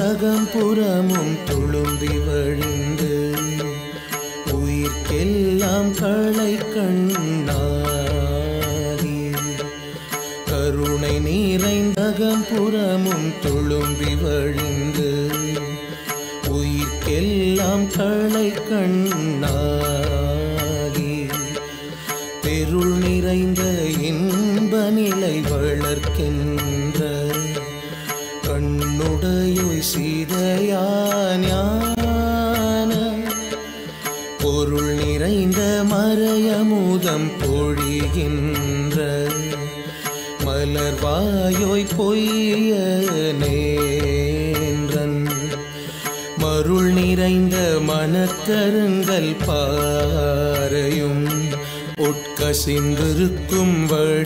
நிறைந்தகம்புறமும் துளும்பி வழிந்து உயிர்க்கெல்லாம் களை கண்ணாகி கருணை நிறைந்தகம்புறமும் துளும்பி வழிந்து உயிர்க்கெல்லாம் களை கண்ணாகி பெருள் நிறைந்த இன்ப நிலை வளர்க்கின்ற கண்ணுடையோய் சீதையான பொருள் நிறைந்த மறையமுதம் பொழிகின்ற மலர்வாயோய் பொய்ய நேன்றன் மருள் நிறைந்த மனக்கருங்கல் பாறையும் உட்கசிந்திருக்கும்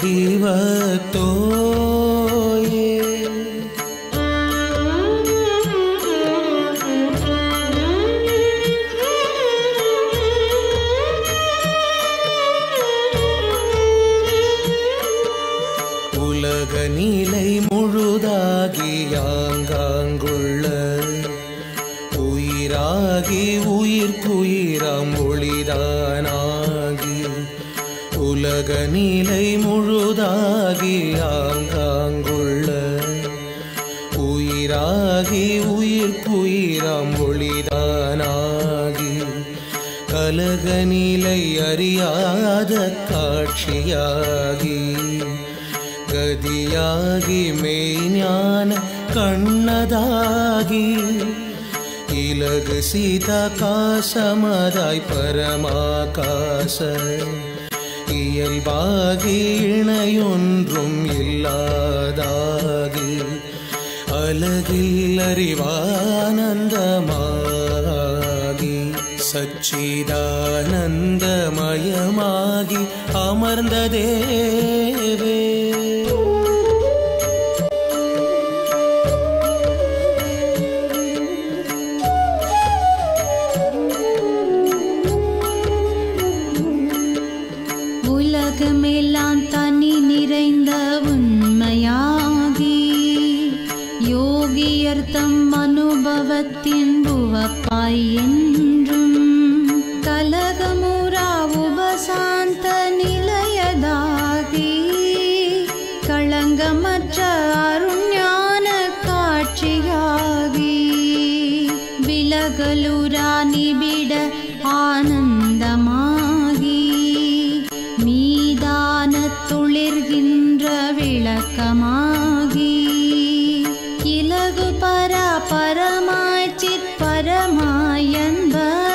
வடிவத்தோயே உலக நிலை முழுதாகி யாங்காங்குள்ள உயிராகி உயிர்க்குயிராம் ஒளிதானாகி உலக நிலை முழுதாகி ஆங்காங்குள்ள உயிராகி உயிர்க்குயிராம் ஒளிதானாகி கலக நிலை அறியாத காட்சியாகி கதியாகி மெய்ஞான கண்ணதாகி இலகு சீதா காசமதாய் பரமாகாச இயல்பாகி இணையொன்றும் இல்லாதாகி அலகில் அறிவானந்தமாகி சச்சிதானந்தமயமாகி அமர்ந்த தேவே உலகமெல்லாம் தனி நிறைந்த உண்மையாகி யோகியர்த்தம் அனுபவத்தின் புவப்பாய் என்றும் கலகமுரா உபசாந்த நிலையதாகி களங்கமற்ற அருஞான காட்சியாகி விலகலுரா நிபிட ஆனந்தமாகி மீதான துளிர்கின்ற விளக்கமாகி இலகு பரா பரமாய் சித் பரமாயன்ப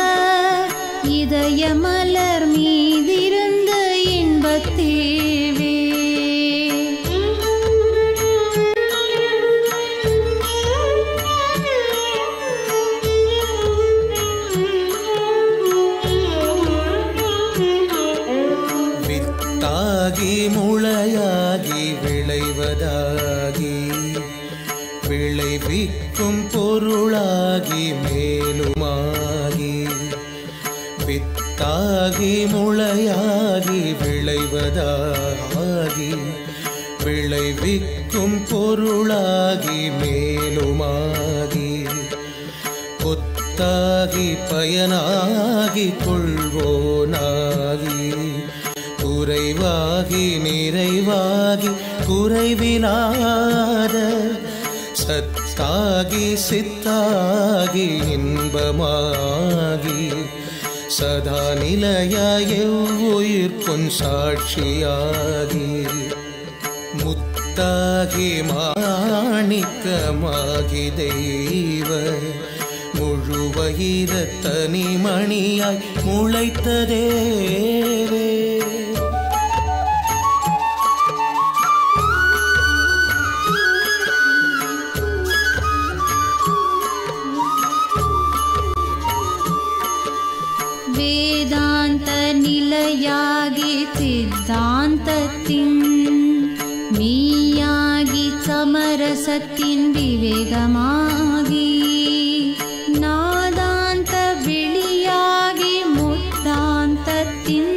இதயமலர் மீதிருந்த இன்பத்தேவே வித்தாகி முளையாகி விளைவதாகி விளைவிக்கும் பொருளாகி மேலுமாகி வித்தாகி முளையாகி விளைவதாகி விளைவிக்கும் பொருளாகி மேலுமாகி கொத்தாகி பயனாகி கொள்வோனாகி குறைவாகி நிறைவாகி குறைவிலாத சத்தாகி சித்தாகி இன்பமாகி சதா நிலையாய் எவ்வுயிர்க்கும் சாட்சியாகி முத்தாகி மாணிக்கமாகி தெய்வ முழுவயிர தனிமணியாய் முளைத்த தேவே வேதாந்த நிலையாகி சித்தாந்தத்தின் மீயாகி சமரசத்தின் விவேகமாகி நாதாந்த விழியாகி முத்தாந்தத்தின்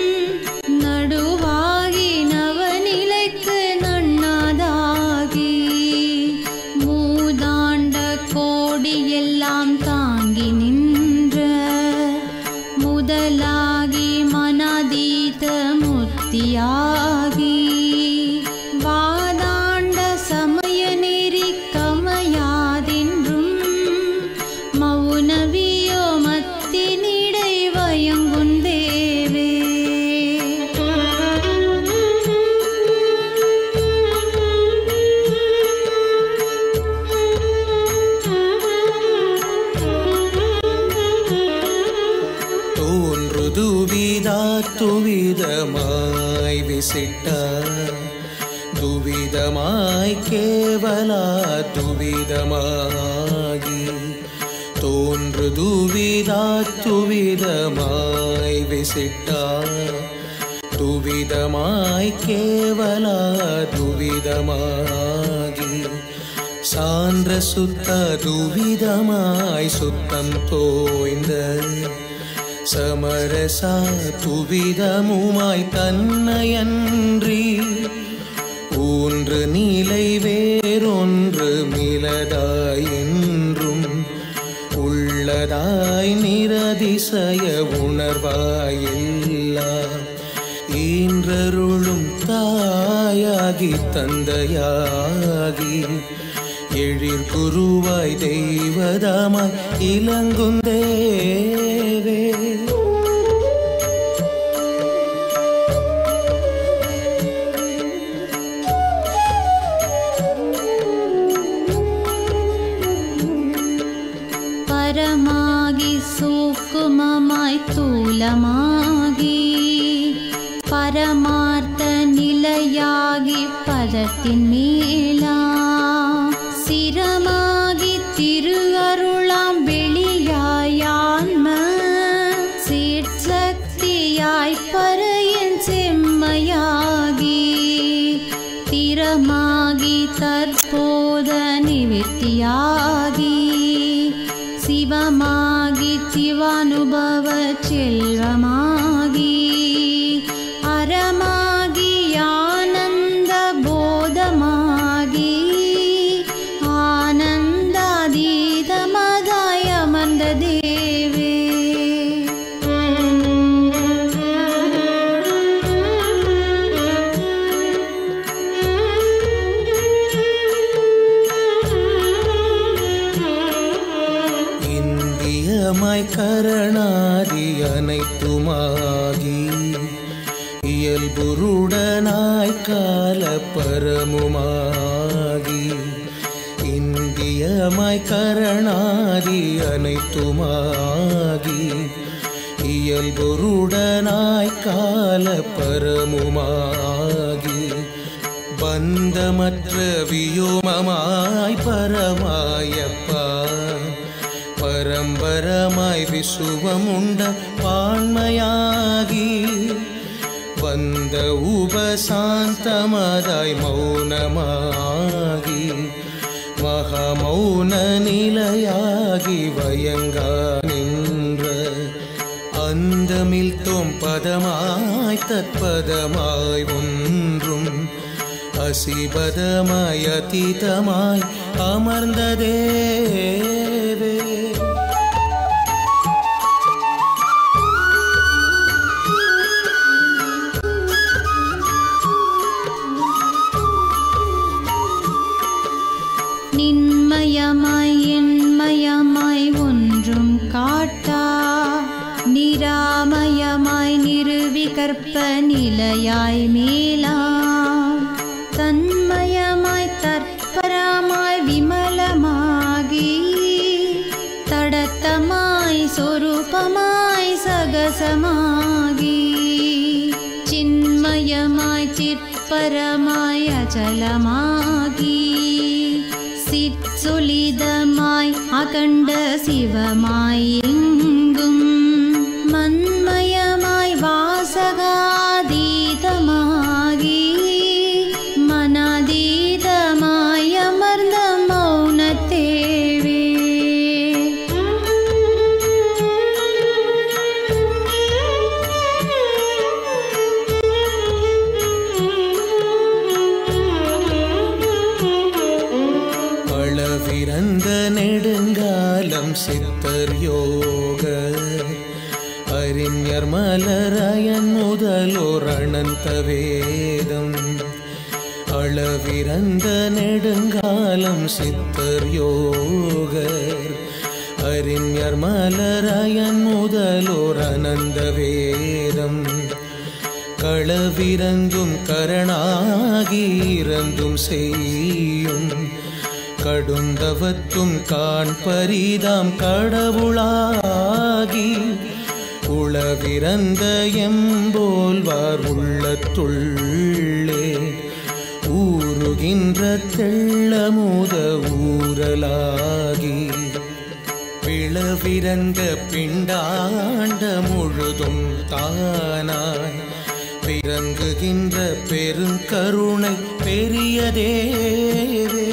நடுவாகி நவநிலைக்கு நன்னாதாகி மூதாண்ட கோடி துவிதமாய் விசிட்டார் துவிதமாய் கேவலா துவிதமாகி தோன்று துவிதா துவிதமாய் விசிட்டார் துவிதமாய் கேவலா துவிதமாகி சான்ற சுத்த துவிதமாய் சுத்தம் தோய்ந்த சமரசா துவிதமுமாய் தன்னையன்றி ஊன்று நிலை வேறொன்று மிளதாய் என்றும் உள்ளதாய் நிரதிசய உணர்வாயில்லா ஈன்றருளும் தாயாகி தந்தையாகி எழிற் குருவாய் தெய்வதமாய் இளங்குந்தேவே പരമാകി സൂക്കുമമായി തൂലമാകി പരമാർത്ഥ നിലയാകി പദത്തിൻ മേലാ സ്ഥിരമാകി തിരുവരുളാം വെളിയായാൻമ സീட்சக்தியாய் பறையின் செம்மையாகி திறமாகி தற்போத நிவித்தியாகி சிவமாகி சிவானுபவ செல்வமாகி அறமாகி ஆனந்த போதமாகி ஆனந்தாதீதமதாய் அமர்ந்த தேவே இந்தியமாய் கரணாதி அனைத்துமாகி இயல்புருடனாய் கால பரமுமாகி இந்தியமாய் கரணாதி அனைத்துமாகி இயல்புருடனாய் கால பரமுமாகி பந்தமற்ற வியோமமாய் பரமாயப்பா பரம்பரமாய் விசுவமுண்ட பான்மையாகி வந்த உபசாந்தமதாய் மௌனமாகி மகமௌன நிலையாகி வயங்கா நின்ற அந்தமில் தோம் பதமாய் தற்பதமாய் ஒன்றும் அசிபதமாய் அதீதமாய் அமர்ந்த தேவே நின்மயமாய் எண்மயமாய் ஒன்றும் காட்டா நிராமயமாய் நிறுவிகற்ப நிலையாய் மேலா தன்மயமாய் தற்பரமாய் விமலமாகி தடத்தமாய் சொரூபமாய் சகசமாகி சின்மயமாய் சிற்பரமாய் அச்சலமாகி சிற்சொலிதமாய் அகண்ட சிவமாய் எங்கும் மன்மயமாய் வாசகாதீதமாகி மனாதீதமாய் அமர்ந்த மௌனத்தேவே அளவிறந்த நெடுங்காலம் சித்தர் யோக அறிஞர் மலராயன் முதலோர் அனந்த வேதம் அளவிறந்த நெடுங்காலம் சித்தர் யோகர் அறிஞர் மலராயன் முதலோர் அனந்த வேதம் களவிறங்கும் கரணாகி இறந்தும் செய்யும் கடுந்தவத்தும் காண்பரிதாம் கடவுளாகி உளவிறந்த எம்போல்வார் உள்ளத்துள்ளே ஊறுகின்ற தெள்ளமுத ஊரலாகி விளவிறந்த பிண்டாண்ட முழுதும் தானாய் பிறங்குகின்ற பெருங்கருணை பெரியதேவே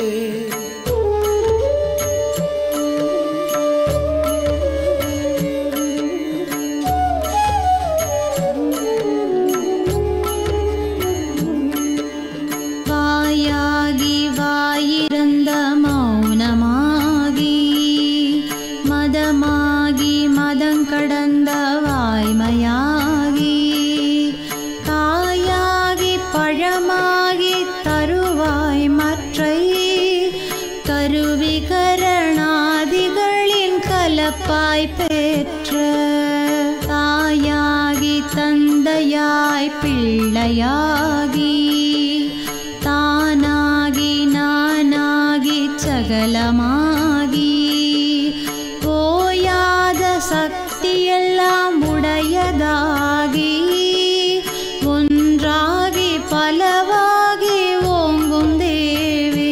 வாயாகி வாயிருந்த மௌனமாகி மதமாகி மதங்கடந்த வாய்மையாகி காயாகி பழமாகி தருவாய் மற்றை கருவிகரணாதிகளின் கலப்பாய் பெற்ற தாயாகி தந்தையாய் பிள்ளையாகி தானாகி நானாகி சகலமாகி ஓயாத சக்தியெல்லாம் உடையதாகி ஒன்றாகி பலவாகி ஓங்கும் தேவே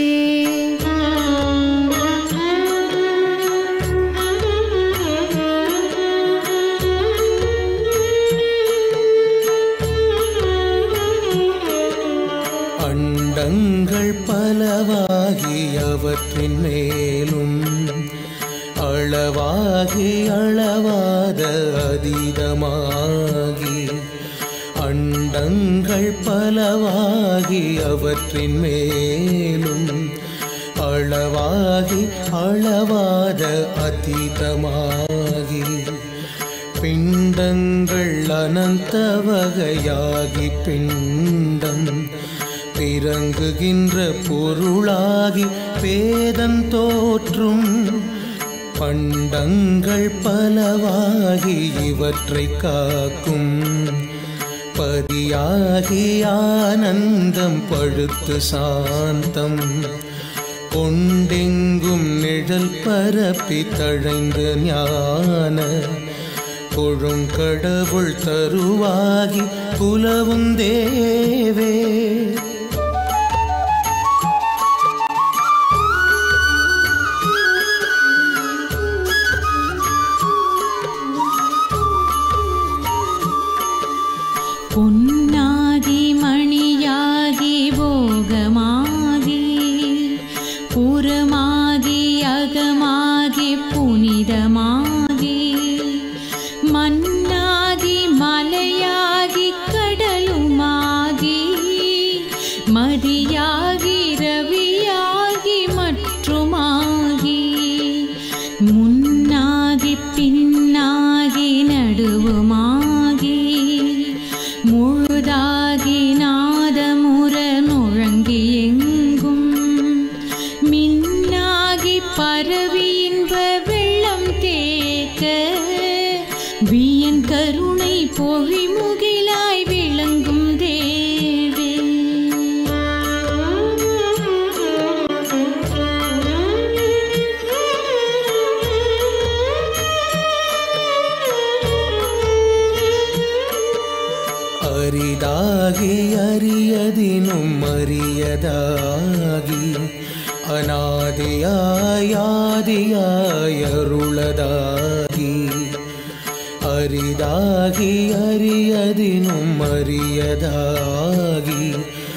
அண்டங்கள் பலவாகி அவற்றின் மேலும் அளவாகி அளவாத அதீதமாகி அண்டங்கள் பலவாகி அவற்றின் மேலும் அளவாகி அளவாத அதீதமாகி பிண்டங்கள் அனந்த வகையாகி பிண்டம் பிறங்குகின்ற பொருளாகி பேதம் தோற்றும் பண்டங்கள் பலவாகி இவற்றை காக்கும் பதியாகி ஆனந்தம் பழுத்து சாந்தம் கொண்டெங்கும் நிழல் பரப்பி தழைந்த ஞான கொழுங்கடவுள் தருவாகி புலவும் தேவே பொன்னாகி மணியாகி போகமாகி புறமாகி அகமாகி புனிதமாகி மண்ணாகி மலையாகி கடலுமாகி மதியாகி ரவியாகி மற்றுமாகி முன்னாகி பின்னாகி நடுவுமாகி முழுதாகி நாதமுற முழங்கி எங்கும் மின்னாகி பரவி இன்ப வெள்ளம் தேக்க வியன் கருணை பொழிமுகிலாய் விளங்கும் தேவே அரிதாகி அரியதினும் அரியதாகி அநாதியாயாதியாய் அருளதாகி அரிதாகி அரியதினும் அரியதாகி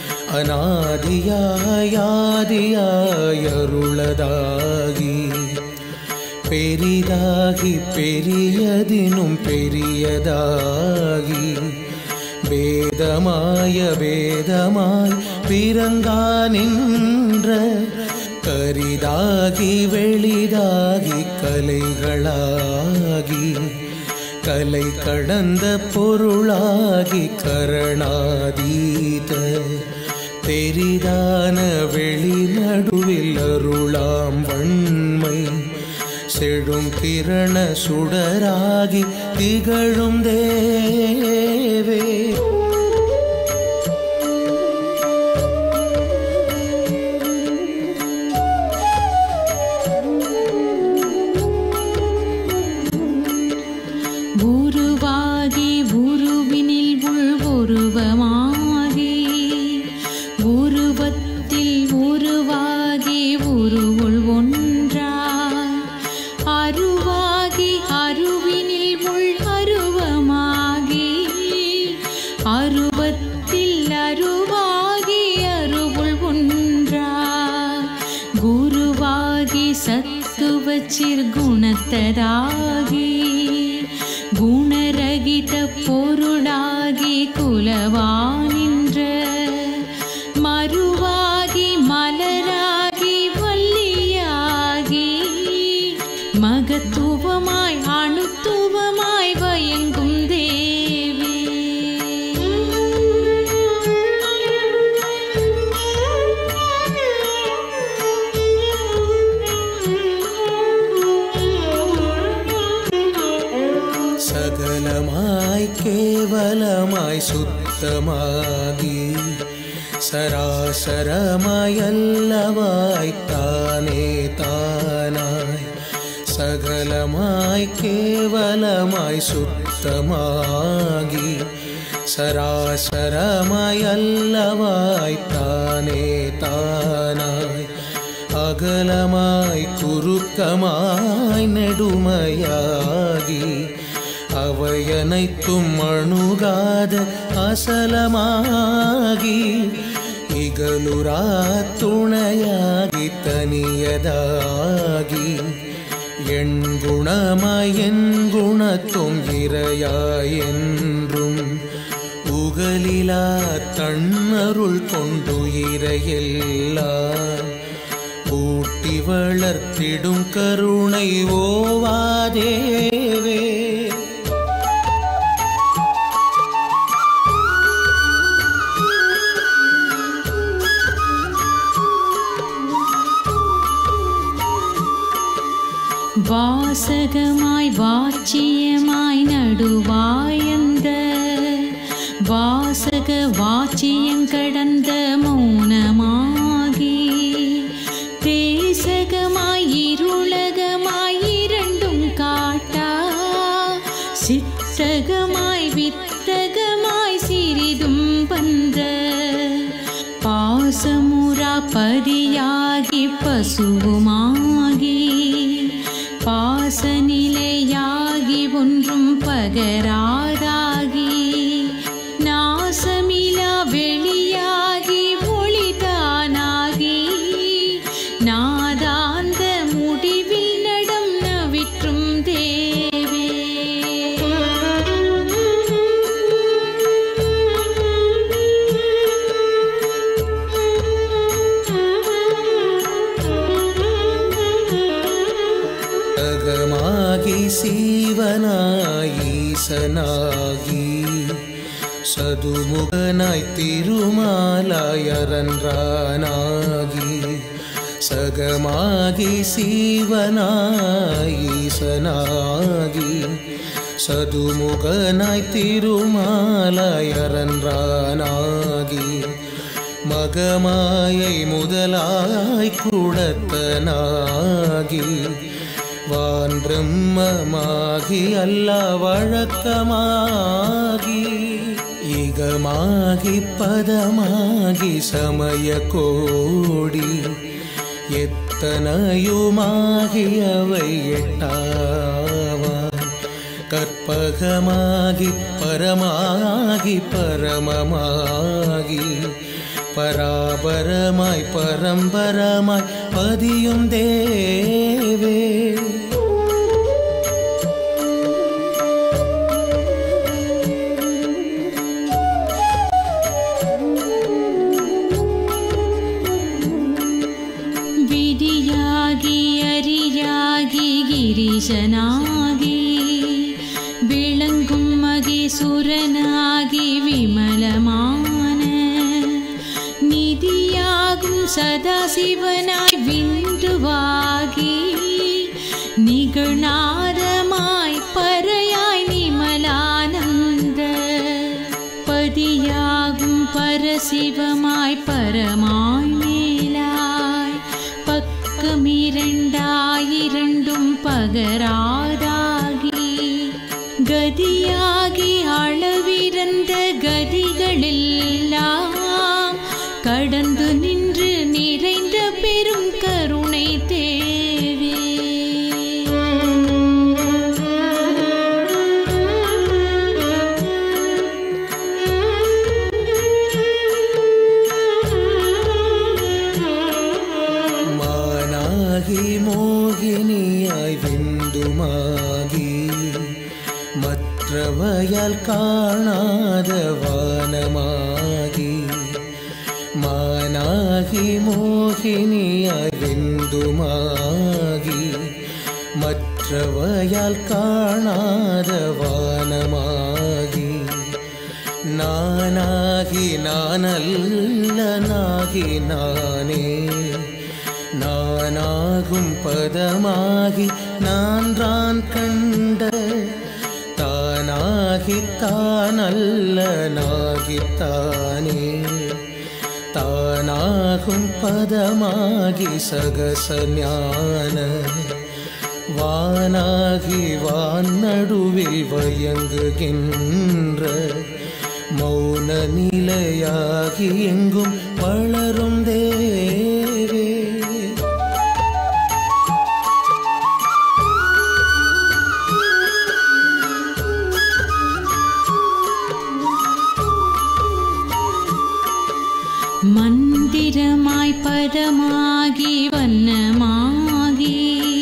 அநாதியாயாதியாய் அருளதாகி பெரிதாகி பெரியதினும் பெரியதாகி வேதமாய வேதமாய் பிறங்கா நின்ற கரிதாகி வெளிதாகி கலைகளாகி கலை கடந்த பொருளாகி கரணாதீத தெரிதான வெளி நடுவில் அருளாம் வன்மை செழும் கிரண சுடராகி திகழும் தேவே ஊரு ಸತ್ವಚಿರ್ಗುಣತರಾಗಿ ಗುಣರಹಿತ ಪೊರುಳಾಗಿ ಕುಲವಾನಿன்ற மறுவாகி மலராகி வள்ளியாகி மகத்துவமாய் அணுத்துவமாய் வயங்கும் தேவி சகலமாய் கேவலமாய் சுத்தமாகி சராசரமாய் அல்லவாய் தானே தானாய் சகலமாய் கேவலமாய் சுத்தமாகி சராசரமாய் அல்லவாய் தானே தானாய் அகலமாய் குறுக்கமாய் நெடுமையாகி அவையனைத்தும் அணுகாத அசலமாகி இகலுரா துணையாகி தனியதாகி என் குணமாய் என் குணத்தும் இறையாய் என்றும் உகலிலா தன்னருள் கொண்டு இறையெல்லாம் ஊட்டி வளர்த்திடும் கருணை ஓவாதேவே வாசகமாய் வாச்சியமாய் நடுவாயந்த வாசக வாச்சியங்கடந்த மௌனமாகி தேசகமாய் இருளகமாய் இரண்டும் காட்டா சித்தகமாய் வித்தகமாய் சிறிதும் வந்த பாசமுறா பதியாகி பசுவுமாகி பாசநிலையாகி ஒன்றும் பகராதாகி நாசமிலா வெளியாகி ஒளிதானாகி நாதாந்த முடிவில் நடம் நவிற்றும் தேவே அகமாகி சீவனாய் ஈசனாகி சதுமுகனாய் திருமாலாய் அரன்றானாகி சகமாகி சீவனாய் ஈசனாகி சதுமுகனாய் திருமாலாய் அரன்றானாகி மகமாயை முதலாய் குடத்தனாகி வான் பிரம்மமாகி அல்ல வழக்கமாகி இகமாகி பதமாகி சமய கோடி எத்தனையுமாகி அவை எட்டாவான் கற்பகமாகி பரமாகி பரமமாகி பராபரமாய் பரம்பரமாய் பதியும் தேவே விதியாகி அரியாகி கிரீசனாகி விளங்கும் மகேசுரனாகி விமலமான நிதியாகும் சதாசிவனாய் விந்துவாகி நிகழ்நாதமாய் பறையாய் நிமலானந்த பதியாகும் பரசிவமாய் பரமாய் மேலாய் பக்கமிரண்டாயிரண்டும் பகராதாகி கதியாகி அளவிறந்த கதிகளெல்லாம் கடந்து நின்று நிறைந்த பெரும் கருணை தேவே மானாகி மோ வயால் காணாத வானமாகி மானாகி மோகினியாய் விந்துமாகி மற்றவையால் காணாத வானமாகி நானாகி நானல்ல நாகி நானே நானாகும் பதமாகி நான்றான் கண்ட தானாகி தானல்ல நாகித்தானே தானாகும் பதமாகி சகச ஞான வானாகி வான் நடுவில் வயங்குகின்ற மௌன நிலையாகி எங்கும் வளரும் தேவே மந்திரமாய் பதமாகி வண்ணமாகி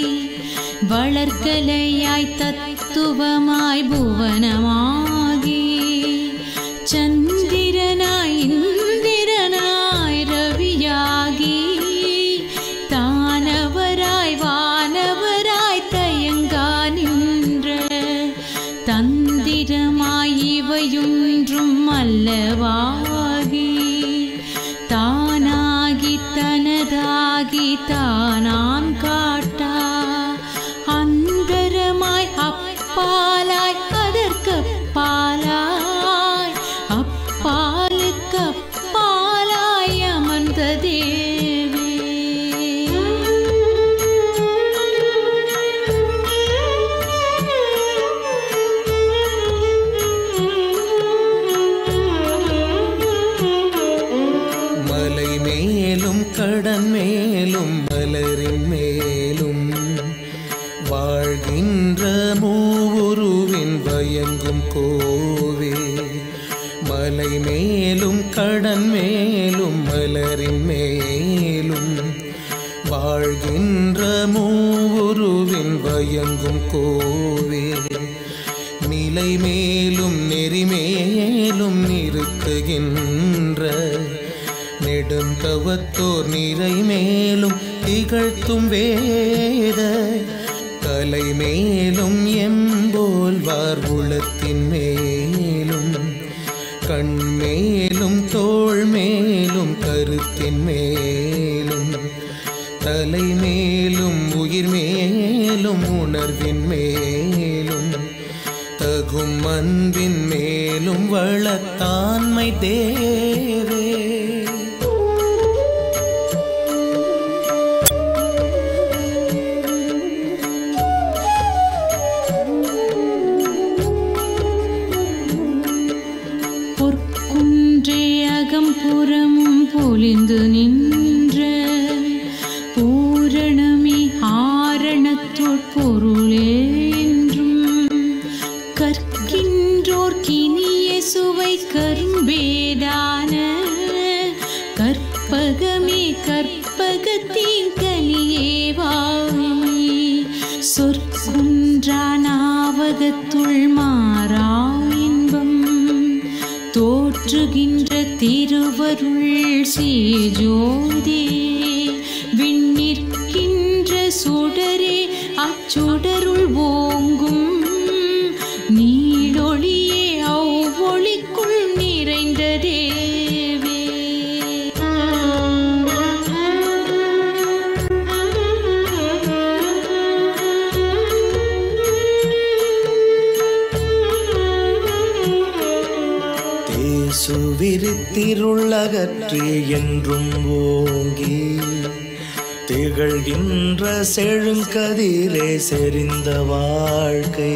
வளர்கலையாய் தத்துவமாய் புவனமாகி சந்திரனாய் இந்திரனாய் ரவியாகி தானவராய் வானவராய் தயங்கா நின்ற தந்திரமாய் இவையொன்றும் அல்லவாகி தானாகி தனதாகி தானாம் காட்டா அந்தரமாய் அப்பாலாய் அதற்கப்பாலாய் அப்பாலுக்கு அப்பாலாய் அமர்ந்த தேவே மலை மேலும் கடன் மேலும் மலரின் மேலும் வாழ்கின்ற மூவுருவின் பயங்கும் கோவே மலை மேலும் கடன் மேலும் மலரின் மேலும் வாழ்கின்ற மூவுருவின் பயங்கும் கோவே நிலை மேலும் நெறி மேலும் நிறுத்துகின்ற நெடுந்தவத்தோர் நிறை மேலும் திகழ்த்தும் வேத கலை மேலும் எம்போல் வார்குளத்தின் மேலும் கண் மேலும் தோள் மேலும் கருத்தின் மேலும் தலை மேலும் உயிர் மேலும் உணர்வின் மேலும் தகும் அன்பின் மேலும் வளத்தான்மை தேவே பொற்குன்றே அகம்புறமும் பொலிந்து நின்ற பூரணமே ஆரணத்தோட் பொருளே என்றும் கற்கின்றோர் கினிய சுவை கரும்பேதான கற்பகமே கற்பகத்தின் கனியே வாவி சொற்குன்றா நாவகத்துள் மாறா இன்பம் தோற்றுகின்ற திருவருள் சேஜோதே விண்ணிற்கின்ற சுடரே அச்சுடருள் ஓங்கும் நீடொளியே அவ்வொளிக்குள் நிறைந்த தேவே தேசுவிரித்திருள்ளகற்றி என்றும் ஓங்கி திகழ்கின்ற செழுங்கதிரே செறிந்த வாழ்க்கை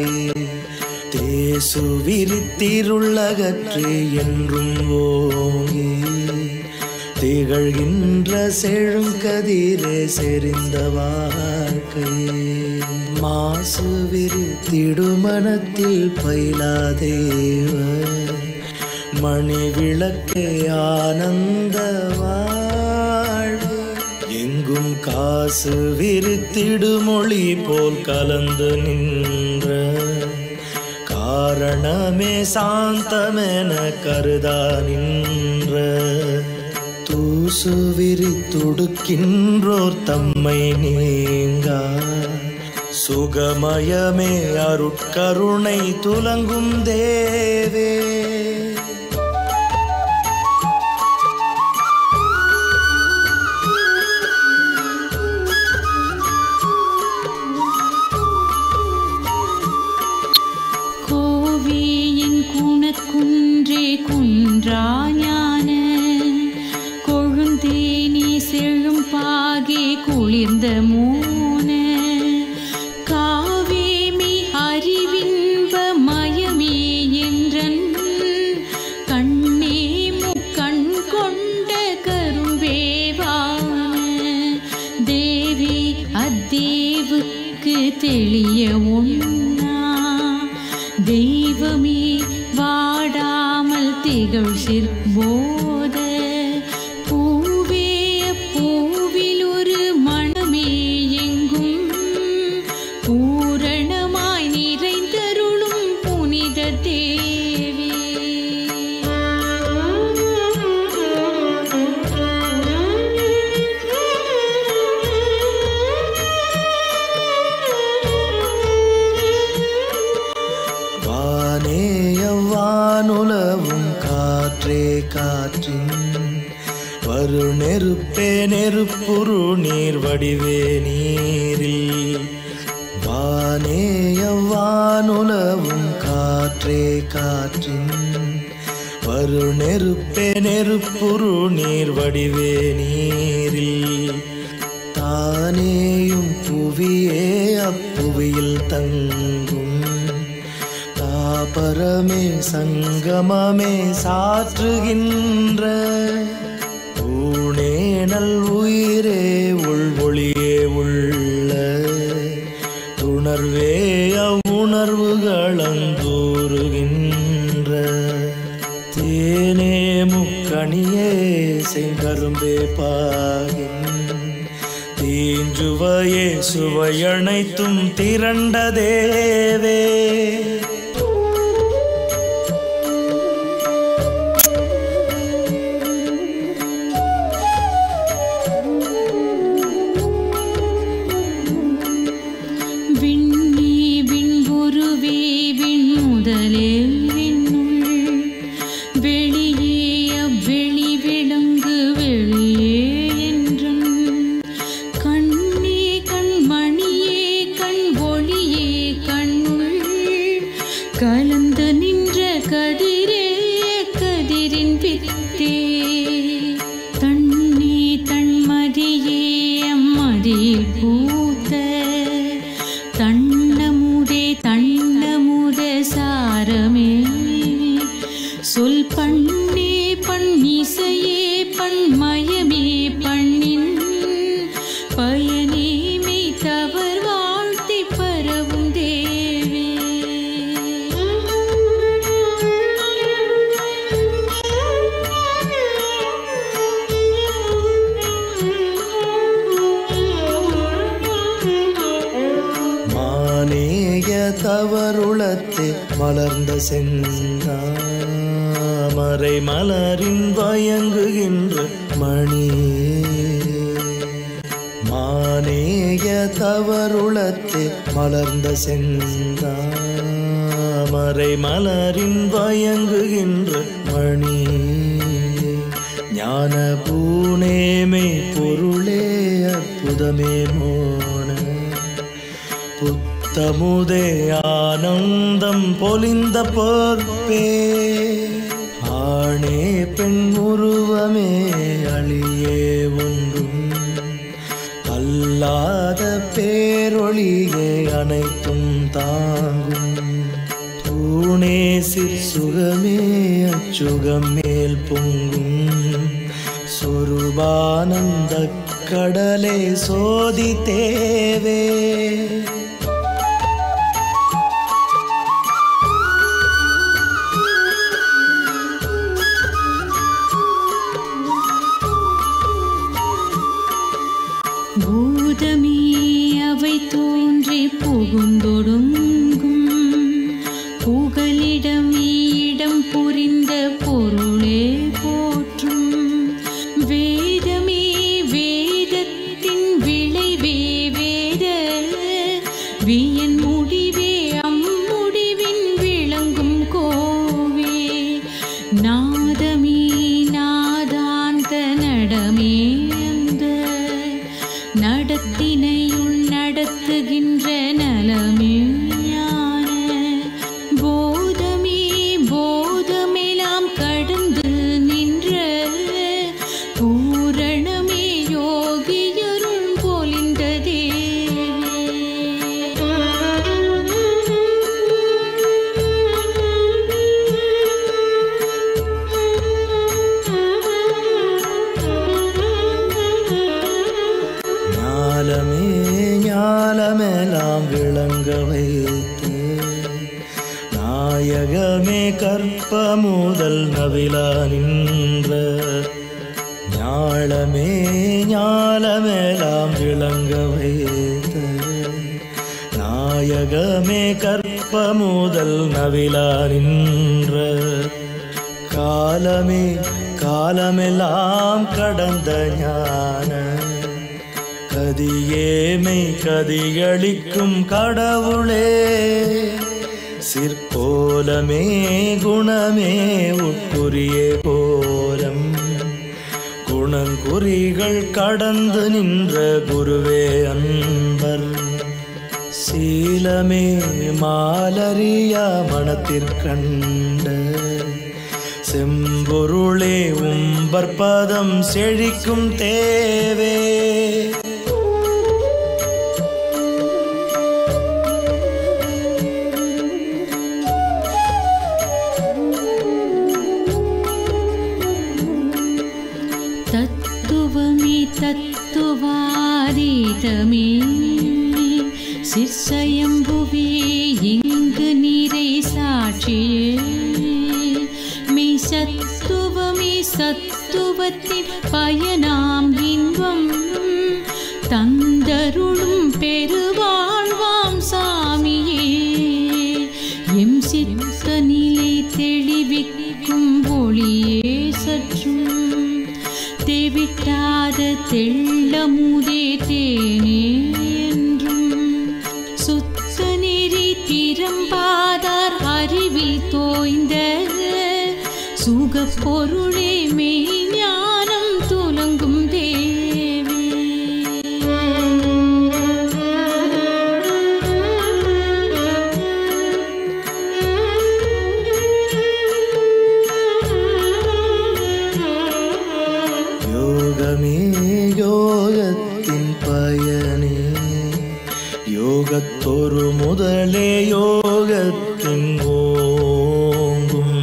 தேசுவிரித்திருள்ளகற்றி என்றும் ஓங்கி திகழ்கின்ற செழுங்கதிரே செறிந்த வாழ்க்கை மாசு விரித்திடுமனத்தில் பயிலாதேவர் மணி விளக்கே ஆனந்த வாழ்வு எங்கும் காசு விரித்திடு மொழி போல் கலந்து நின்ற காரணமே சாந்தமென கருதா நின்ற தூசு விரித்துடுக்கின்றோர் தம்மை நீங்கா சுகமயமே அருட்கருணை துலங்கும் தேவே கோவேயின் குணக்குன்றே குன்றா ஞான கொழுந்தேனி செழும் பாகே குளிர்ந்த மோன காவேமி அறிவின்ப மயமே என்றன் கண்ணே முக்கண் கொண்ட கரும்பேவான தேவி அத்தேவுக்கு தெளிய ஒண்ணா தெய்வமே வாடாமல் திகழ் சிற்போத பூவே பூவில் ஒரு மணமே எங்கும் பூரணமாய் நிறைந்தருளும் புனித தேவி வானேயவானுலவும் காற்றே காற்றின் வரு நெருப்பே நெருப்புரு நீர் வடிவே நீரில் வானேயவானுலவும் காற்றே காற்றின் வரு நெருப்பே நெருப்புரு நீர் வடிவே நீரில் தானேயும் புவியே அப்புவியில் தங்கும் தாபரமே சங்கமமே சாற்றுகின்ற ஊனேனல் உயிரே உள்வொளியே உள்ள துணர்வே அவ்வுணர்வுகளந்தூறுகின்ற தேனே முக்கணியே செங்கரும்பே பாகின் தீஞ்சுவையே சுவையனைத்தும் திரண்ட தேவே விண்ணே விண்புருவே விண்முதலே விண்ணுள் வெளியே அவ்வெளி விளங்கு வெளியே என்றன் கண்ணே கண்மணியே கண் ஒளியே கண்ணுள் கலந்து நின்ற கதிரே கதிரின் பித்தே தண்ணே தன்மதியே அம்மதியில் பூத்த தண்ணமுதே தண்ணமுத சாரமே சொல் பண்ணே பண்ணிசையே பண்மயமே பண்ணின் பயனே மெய் தவர் வாழ்த்தி பரவும் தேவே மானேய தவறுளத்தே மலர்ந்த செந்தாமரை மலரின் வயங்குகின்ற மணி மானேய தவறுளத்தே மலர்ந்த செந்தாமரை மலரின் வயங்குகின்ற மணி ஞான பூனேமை பொருளே அற்புதமே மோன புத்தமுதே ஆனந்தம் பொலிந்த பொற்பே ஆணே பெண் உருவமே அழியே ஒன்றும் அல்லாத பேரொளியே அனைத்தும் தாங்கும் தூணே சிற் சுகமே அச்சுகம் மேல் பொங்கும் சொருபானந்த கடலே சோதி தேவே பூதமே அவை தோன்றி புகுந்தொடுங்கும் புகழ் நடத்தினையுள் நடத்துகின்ற நலமே ஞான போதமே போதமெல்லாம் கடந்து நின்ற பூரணமே யோகியருள் பொலிந்த ஞாலமே ஞாலமெல்லாம் விளங்க வைத்து நாயகமே கற்ப முதல் நவிலா நின்ற ஞாலமே ஞாலமெல்லாம் விளங்க வைத்த நாயகமே கற்ப முதல் நவிலா நின்ற காலமே காலமெல்லாம் கடந்த ஞான கதியேமை கதிகளிக்கும் கடவுளே சிற்கோலமே குணமே உட்குரிய கோலம் குணங்குறிகள் கடந்து நின்ற குருவே அன்பர் சீலமே மாலரியா மனத்திற்கண்ட செம்பொருளே உம்பற்பதம் செழிக்கும் தேவே தத்துவமே தத்துவாதீதமே சிற்சயம்புவே இங்கு நீரை சாட்சியே மெய் சத்துவமே சத்துவத்தின் பயனாம் இன்பம் தந்தருளும் பெருவாழ்வாம் சாமியே எம் சித்த நிலை தெளிவிக்கும் ஒளியே சற்றும் தெவிட்டாத தெள்ளமுதே தேனே என்றும் சுத்த நெறி திறம்பாதார் அறிவில் தோய்ந்த சுகப் பொருளே மெய்ஞானம் துலங்கும் தேவே யோகமே யோகத்தின் பயனே யோகத்தொரு முதலே யோகத்தின் ஓங்கும்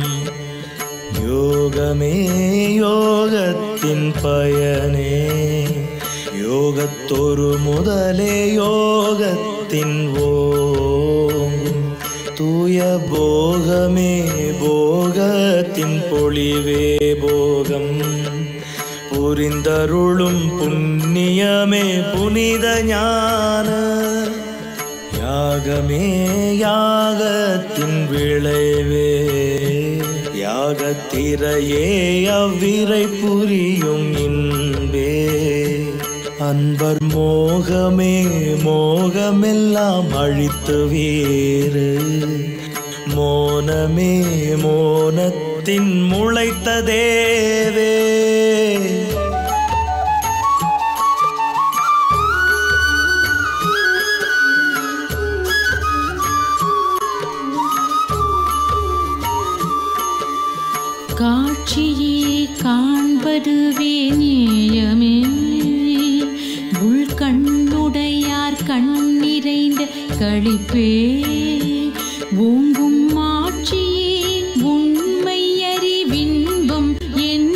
யோகமே யோகத்தின் பயனே யோகத்தொரு முதலே யோகத்தின் ஓங்கும் தூய போகமே போகத்தின் பொழிவே போகம் புரிந்தருளும் புண்ணியமே புனித ஞான யாகமே யாகத்தின் விளைவே யாகத்திரையே அவ்விரை புரியும் இன்பே அன்பர் மோகமே மோகமெல்லாம் அழித்து வீறு மோனமே மோனத்தின் முளைத்த தேவே காட்சியே காண்பதுவே நேயமே உள்கண்ணுடையார் கண்ணிறைந்த களிப்பே ஓங்கும் ஆட்சியே உண்மை அறிவின்பம் என்ன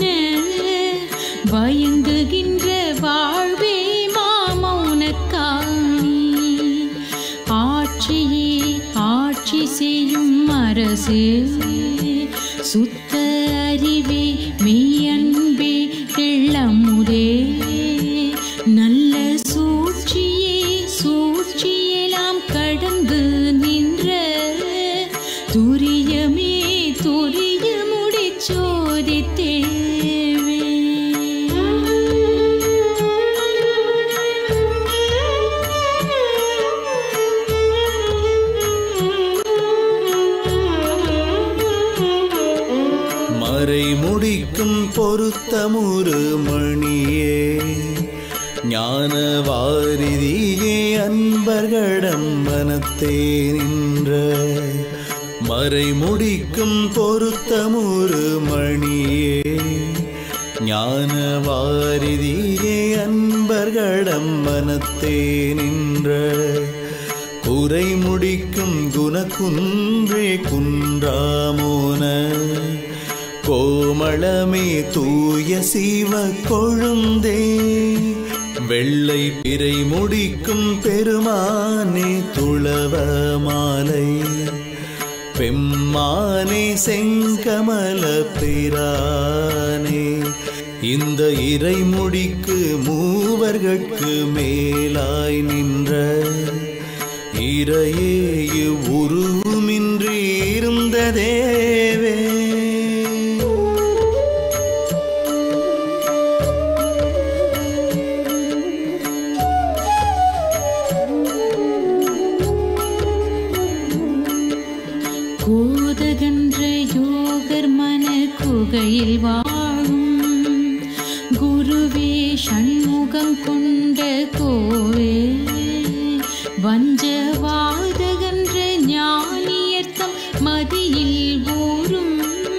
வயங்குகின்ற வாழ்வே மாமௌனக்காணி ஆட்சியே ஆட்சி செய்யும் அரசே சுத்த அறிவே மெய்யன்பே தெள்ளமுதே நல்ல சூழ்ச்சியே சூழ்ச்சியெல்லாம் கடந்து நின்ற துரியமே துரிய முடிச்சோதித்தேவே மறை முடிக்கும் பொருத்தமுறு மணியே ஞான வாரிதியே அன்பர்களிடம் மனத்தே நின்ற மறைமுடிக்கும் பொருத்தமுறு மணியே ஞான வாரிதியே அன்பர்களிடம் மனத்தே நின்ற குறை முடிக்கும் குணகுன்றே குன்றாமோன கோமளமே தூய சிவ கொழுந்தே வெள்ளை பிறை முடிக்கும் பெருமானே துளவ மாலை பெம்மானே செங்கமல பிரானே இந்த இறைமுடிக்கு மூவர்கட்கு மேலாய் நின்ற இறையே உருவுமின்றி இருந்த தேவே கூதகன்ற யோகர் மன குகையில் வாழும் குருவே சண்முகம் கொண்ட கோவே வஞ்சவாதகன்ற ஞானியர்த்தம் மதியில் ஊரும்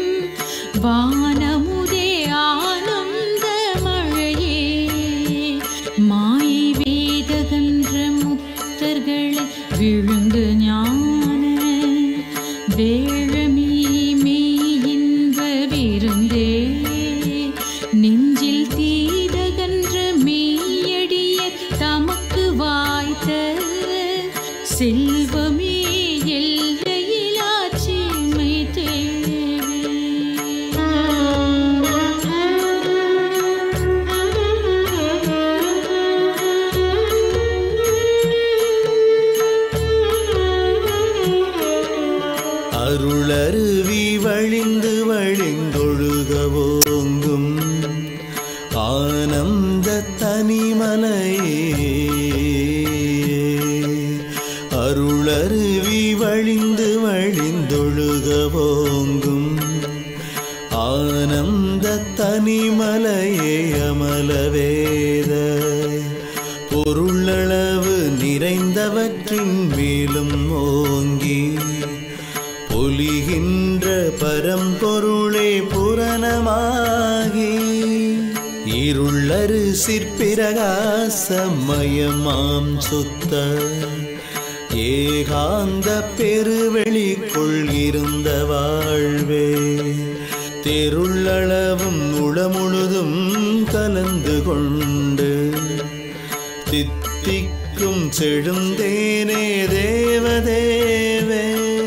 வானமுதே ஆனந்த மழையே மாயை வேதகன்ற முக்தர்களை விழுந்து ஞான வேழமீ மெய்யின்ப விருந்தே நெஞ்சில் தீதகன்ற மெய்யடிய தமக்கு வாய்த்த செல்வமே எல்லையிலாட்சிமை அருளருவி வழிந்து வழிந்தொழுகவோங்கும் ஆனந்த தனிமலையே அருளருவி வழிந்து வழிந்தொழுகவோங்கும் ஆனந்த தனிமலையே அமலவேத பொருளளவு நிறைந்தவற்றின் மேலும் ஓங்கி பொலிகின்ற பரம்பொருளே புரணமாகி இருளரு சிற்பிரகாசமயமாம் சுத்த ஏகாந்த பெருவெளிக்குள் இருந்த வாழ்வே தெருளளவும் உளமுழுதும் கலந்து கொண்டு தித்திக்கும் செழுந்தேனே தேவதேவே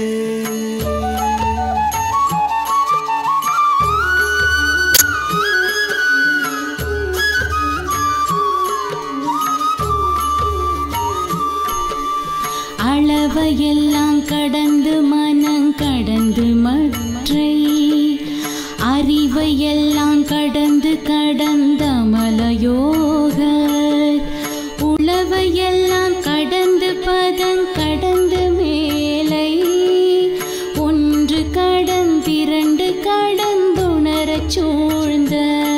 அளவையெல்லாம் கடந்து மனம் கடந்து மற்றை அறிவையெல்லாம் கடந்து கடந்த மலயோகர் உளவையெல்லாம் கடந்து பதம் கடந்து மேலை ஒன்று கடந்திரண்டு கடந்துணரச் சூழ்ந்த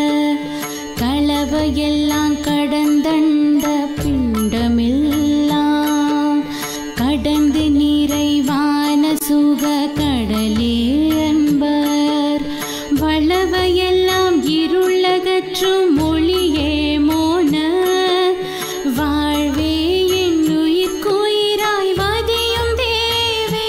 களவையெல்லாம் கடந்தண்ட பிண்டமெல்லாம் கடந்து நிறைவான சுக கடலே அன்பர் வளவையெல்லாம் இருளகற்றும் மொழியே மோன வாழ்வே என் உயிர்க்குயிராய் வதியும் தேவே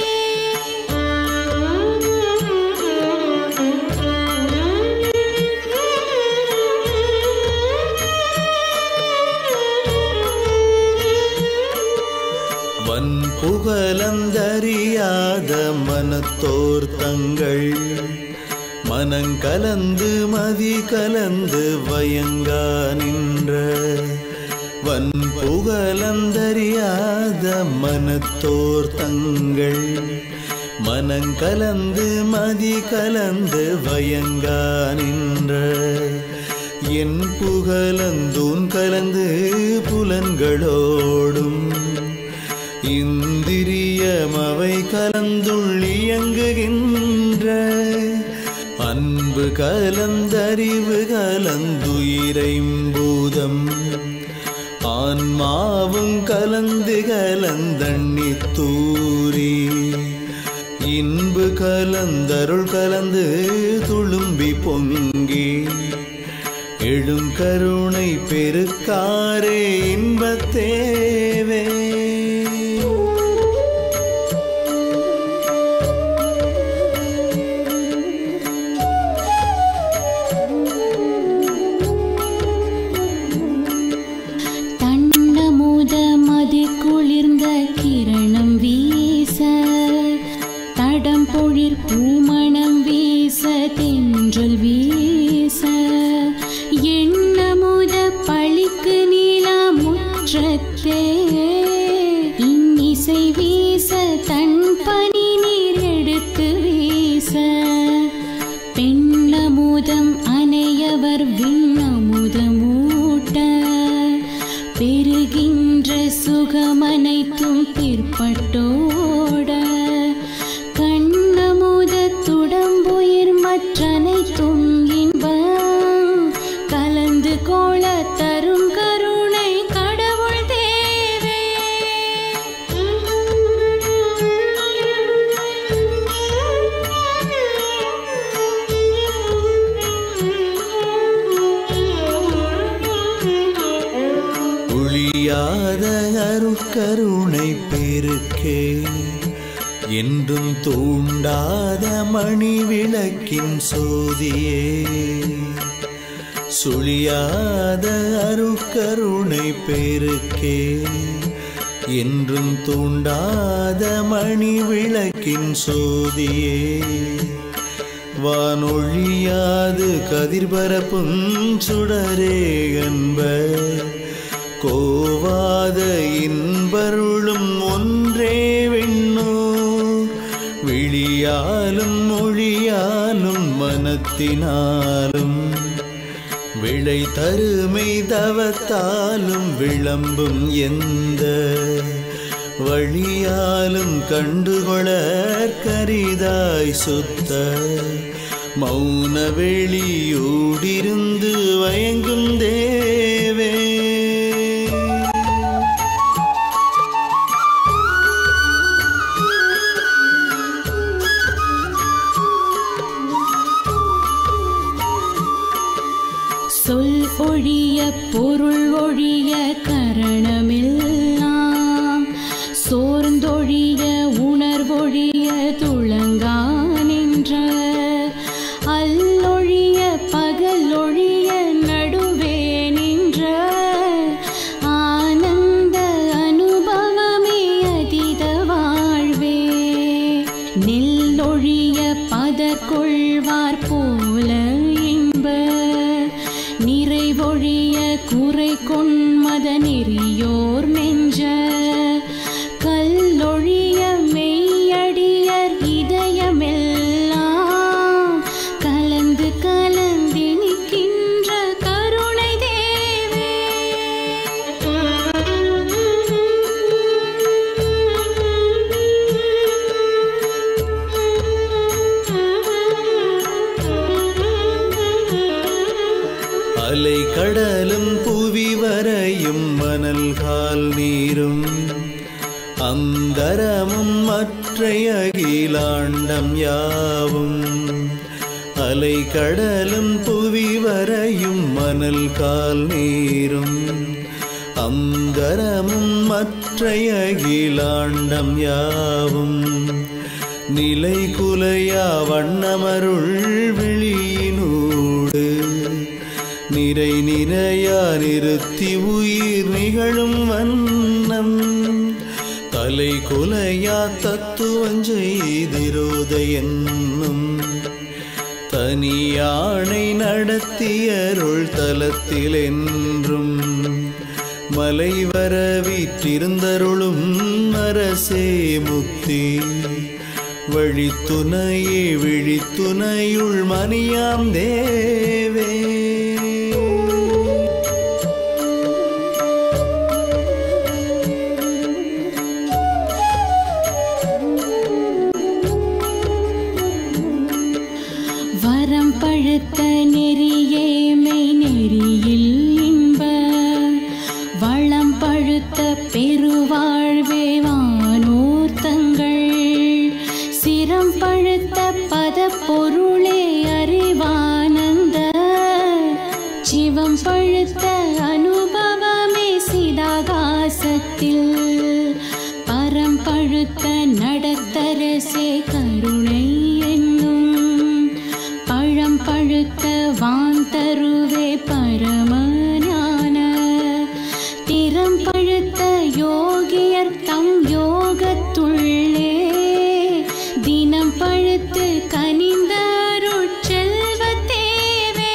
வன் புகழந்தறியாத மனத்தோர் தங்கள் மனங்கலந்து மதி கலந்து வயங்கா நின்ற வன் புகழந்தறியாத மனத்தோர் தங்கள் மனங்கலந்து மதி கலந்து வயங்கா நின்ற என் புகழந்தூன் கலந்து புலன்களோடும் இந்திரியமவை கலந்துள்ளியங்குகின்ற அன்பு கலந்தறிவு கலந்துயிரைம்பூதம் ஆன்மாவும் கலந்து கலந்தண்ணி தூரி இன்பு கலந்தருள் கலந்து துளும்பி பொங்கி எழும் கருணை பெருக்காரே இன்பத்தேவே தன்னமுத மதி குளிர்ந்த கிரணம் வீச தடம் பொழிற் பூமணம் வீச தென்றல் வீச எண்ணமுத பழிக்கு நீலா முற்றத்தே இன்னிசை வீச தன் பனி நீர் எடுத்து வீச பெண்ணமுதம் அனையவர் விண்ணமுதமூட்ட பெருகின்ற சுகமனைத்தும் பிற்பட்டோட கண்ணமுதத்துடம்புயிர் மற்றனைத்தும் இன்பம் கலந்து கோள தரும் கருணை கடவுள் தேவே ஒளியாத அருட்கருணை பெருக்கே என்றும் தூண்டாத மணி விளக்கின் சோதியே சுழியாத அருட்கருணை பெருக்கே என்றும் தூண்டாத மணி விளக்கின் சோதியே வானொழியாது கதிர்பரப்பும் சுடரே என்பர் கோவாத இன்பருளும் ஒன்றே விண்ணோ விழியாலும் மொழியாலும் மனத்தினாலும் விளை தருமை தவத்தாலும் விளம்பும் எந்த வழியாலும் கண்டுகொள கரிதாய் சுத்த மௌன வெளியூடிருந்து வயங்கும் தேவே சொல் ஒழிய பொருள் ஒழிய கரணமெல்லாம் சோர்ந்தொழிய உணர்வொழிய துளங்கா நின்ற அல்லொழிய பகல் ஒழிய நடுவே நின்ற ஆனந்த அனுபவமே அதீத வாழ்வே நெல்லொழிய பதற்கொள்வார் போல இன்ப நிறைவொழிய குறை கொண்மத நெறியோர் நெஞ்ச கல்லொழிய மெய்யடியர் இதயமெல்லாம் கலந்து கலந்து நிற்கின்ற கருணை தேவே அலை கடலும் புவி வரையும் மணல்கால் நீரும் அந்தரமும் மற்றை அகிலாண்டம் யாவும் அலை கடலும் புவி வரையும் மணல் கால் நீரும் அந்தரமும் மற்றை அகிலாண்டம் யாவும் நிலை குலையா வண்ணமருள் விழியினூடு நிறை நிறையா நிறுத்தி உயிர் நிகழும் வண்ணம் தலை குலையா தத்துவஞ்செய்திரோத என்னும் தனியானை நடத்தியருள் தலத்தில் என்றும் மலை வர வீற்றிருந்தருளும் அரசே முக்தி வழித்துணையே விழித்துணையுள் மணியாம் தேவே வரம் பழுத்த நெறியே மெய் நெறியில் இன்ப வள பழம் பழுத்த பெருவாழ்வே வானோர் தங்கள் சிரம் பழுத்த பத பொருளே அறிவானந்த சிவம் பழுத்த அனுபவமே சிதாகாசத்தில் பரம் பழுத்த நடத்தரசே கருணை என்னும் பழம் பழுத்த வாந்தருவே பரமஞான திறம் பழுத்த யோகியர் தம் யோகத்துள்ளே தினம் பழுத்து கனிந்த அருட்செல்வத்தேவே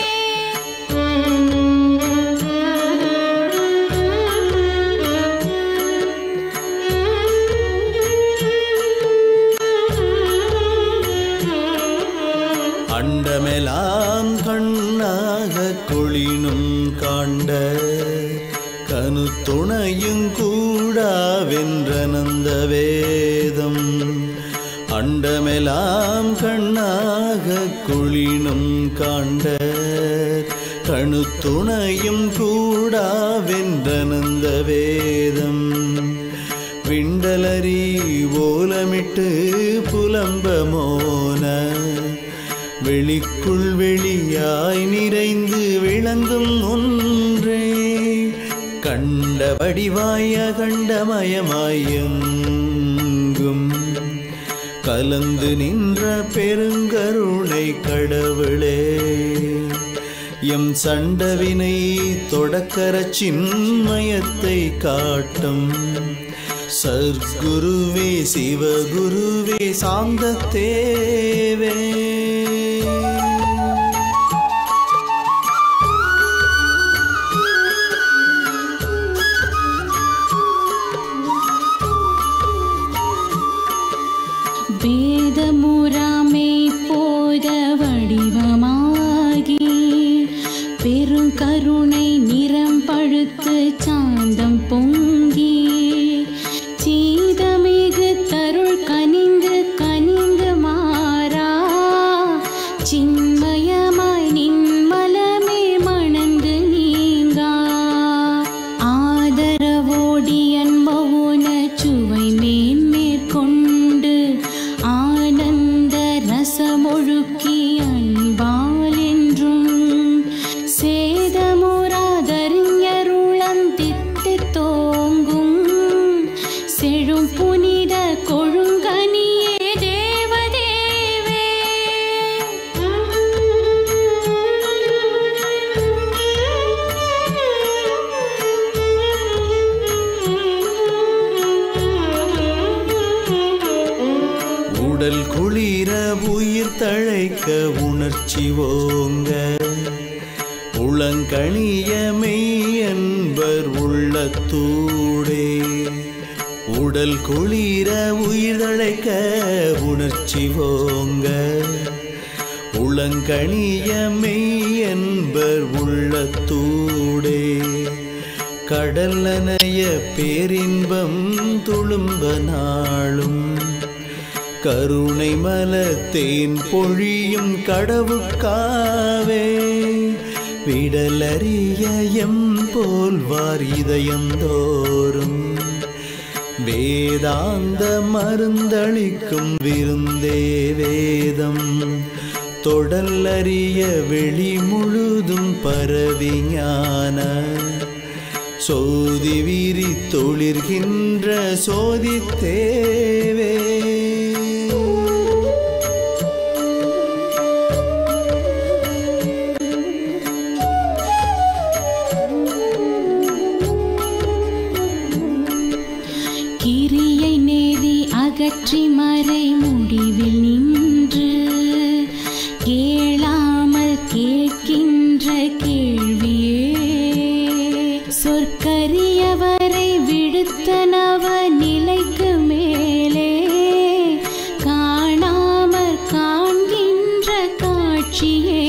அண்டமெலாம் கண்ணாக கொளினும் காண்ட கனுத்துணையும் கூடாவென்றனந்த வேதம் அண்டமெலாம் கண்ணாக கொளினும் காண்ட கணுத்துணையும் கூடாவென்றனந்த வேதம் விண்டலரி ஓலமிட்டு புலம்ப மோன வெளிக்குள் வெளியாய் நிறைந்து விளங்கும் ஒன்றே கண்ட வடிவாய கண்டமயமாயெங்கும் கலந்து நின்ற பெருங்கருணை கடவுளே எம் சண்டவினை தொடக்கர சின்மயத்தை காட்டும் சர்க்குருவே சிவகுருவே சாந்த தேவே வேதமுறாமை போத வடிவமாகி பெருங்கருணை நிறம் பழுத்து சாந்தம் பொங்கி சீதமிகு தருள் கனிந்து கனிந்து மாறா சின்மயமாய் நின்மலமே மணந்து நீங்கா ஆதரவோடியன் மௌன சுவை மேன்மேற்கொண்டு ஆனந்த ரசமொழுக்கி அன்பால் என்றும் சேதமுறாதறிஞருளம் தித்தி தோங்கும் செழும் புனித கொழுங்கனியே தேவதேவே உடல் குளிர உயிர் தழைக்க உணர்ச்சி ஓங்க உளங்கணிய மெய் என்பர் உள்ளத்தூடே உடல் குளிர உயிர் தழைக்க உணர்ச்சி ஓங்க உளங்கணிய மெய் என்பர் உள்ளத்தூடே கடலனைய பேரின்பம் துளும்ப நாளும் கருணை மலத்தேன் பொழியும் கடவுக்காவே விடலறிய எம் போல்வார் இதயந்தோறும் வேதாந்த மருந்தளிக்கும் விருந்தே வேதம் தொடல்லறிய வெளி முழுதும் பரவி ஞான சோதி விரி தொழிர்கின்ற சோதி தேவே கிரியை நேதி அகற்றி மறை முடிவில் நின்று கேளாமல் கேட்கின்ற கேள்வியே சொற்கரியவரை விடுத்த நவ நிலைக்கு மேலே காணாமற் காண்கின்ற காட்சியே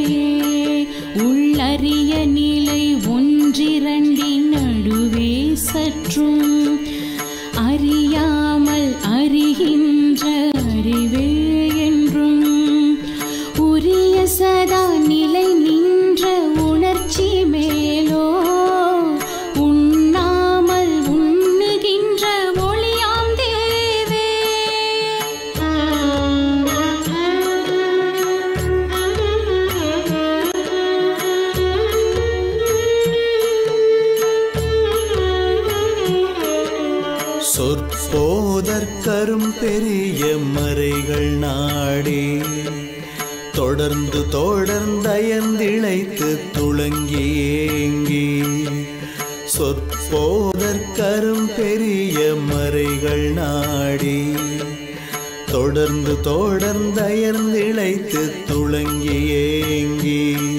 உள்ளறிய நிலை ஒன்றிரண்டின் நடுவே சற்றும் அறியாமல் அறிகின்ற அறிவே என்றும் உரிய சதா நிலை நின்ற உணர்ச்சி மேலோ உண்மை சொற்போதற்கரும் பெரிய மறைகள் நாடி தொடர்ந்து தொடர்ந்தயந்திழைத்து துளங்கி ஏங்கி சொற்போதற்கரும் பெரிய மறைகள் நாடி தொடர்ந்து தொடர்ந்தயர்ந்திழைத்து துளங்கி ஏங்கி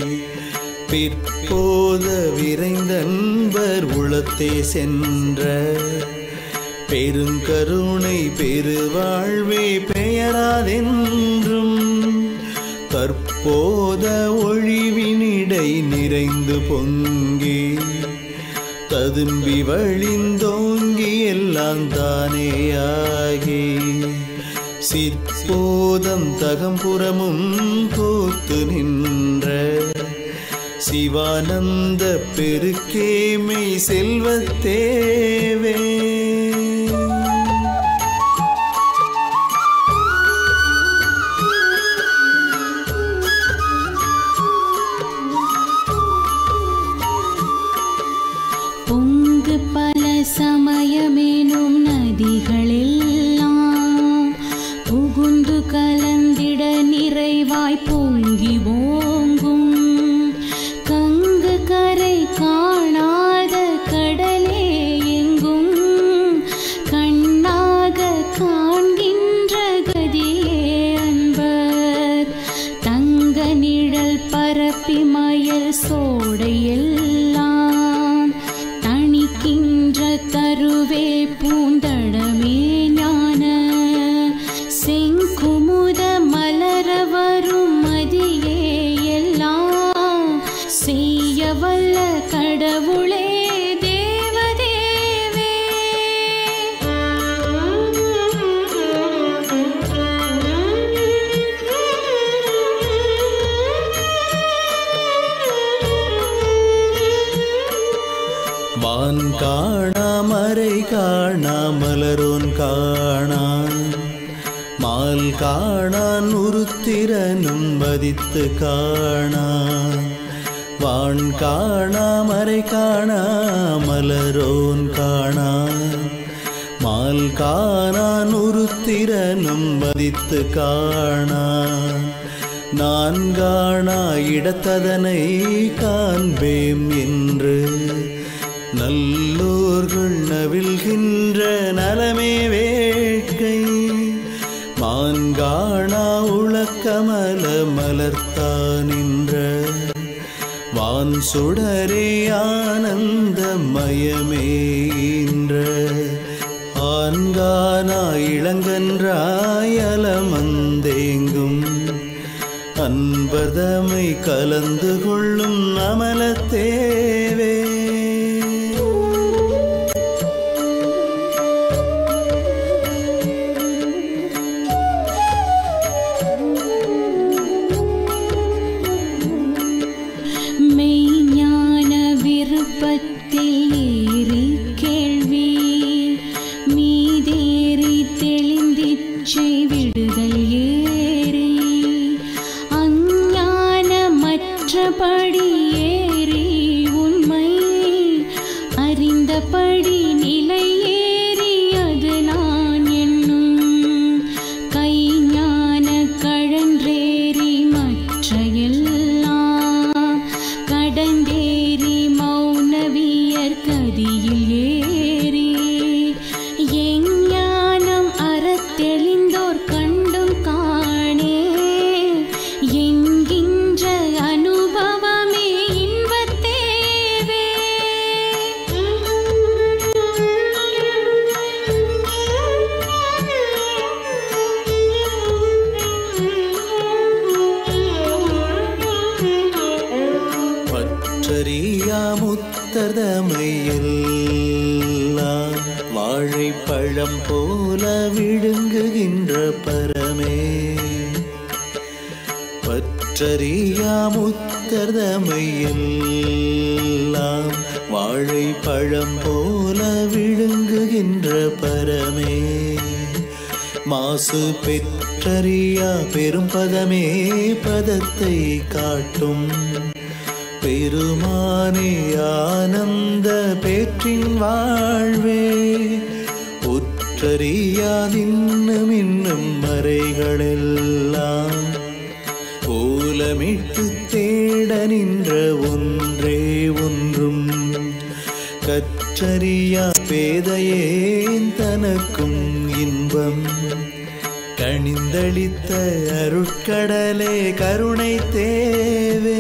பிற்போத விரைந்தன்பர் உளத்தே சென்ற பெருங்கருணை பெருவாழ்வே பெயராதென்றும் தற்போத ஒழிவினிடை நிறைந்து பொங்கி ததும்பி வழிந்தோங்கி எல்லாம் தானேயாகி சிற்போதம் தகம்புறமும் போத்து நின்ற சிவானந்த பெருக்கேமை செல்வத்தேவே பொங்கு பல சமயமேனும் நதிகளெல்லாம் புகுந்து கலந்திட நிறைவாய் பொங்கி ஓங்கும் கங்கு கரை காணாத கடலே எங்கும் கண்ணாக காண்கின்ற கதியே அன்பர் தங்க நிழல் பரப்பி மயல் சோடையெல்லாம் தணிக்கின்ற தருவே பூந்தடமே ஞான செங்குமுத மலர வரும் மதியே எல்லாம் செய்ய வல்ல கடவுளே தேவதேவே வான் காணா மறை காணா மலரோன் காணா மால் காணான் உருத்திரனும் வதித்து காணா வான் காணா மறை காணா மலரோன் காணா மால் காணான் உருத்திரனும் வதித்து காணா நான் காணா இடத்ததனை காண்பேம் என்று நல்லோர்கள் நவில்கின்ற நலமே வேட்கை மான்காணா உளக்கமல மலர்த்தானின்ற வான் சுடரே ஆனந்த மயமேன்ற ஆன்கானா இளங்கன்றாயலமந்தேங்கும் அன்பதமை கலந்து கொள்ளும் அமலத்தேவே மெய்ஞான விருப்பத்தில் ஏறி கேள்வி மீதேறி தெளிந்திச்சை விடுதல் ஏறி அஞ்ஞான மற்றபடி ஏறி உண்மை அறிந்தபடி நிலை ஏறி அது நான் என்னும் கைஞான கழன்றேறி மற்ற எல்லாம் கடந்தேறி மௌனவியர் கதியில் ஏறி எஞ்ஞானம் அறத்தெளிந்தோர் கண்டும் காணே என்கின்ற அனுபவமே இன்பத்தேவே பற்றறியா முத்ததமையெல்லாம் வாழைப்பழம் போல விழுங்குகின்ற பரமே பற்றறியா முத்ததமையெல்லாம் வாழைப்பழம் போல விழுங்குகின்ற பரமே மாசு பெற்றறியா பெரும் பதமே பதத்தை காட்டும் பெருமானே ஆனந்த பேற்றின் வாழ்வே உற்ற அறியாதின்னும் இன்னும் மறைகளெல்லாம் ஓலமிட்டு தேட நின்ற ஒன்றே ஒன்றும் கற்றறியா பேதையேன் தனக்கும் இன்பம் கணிந்தளித்த அருட்கடலே கருணை தேவே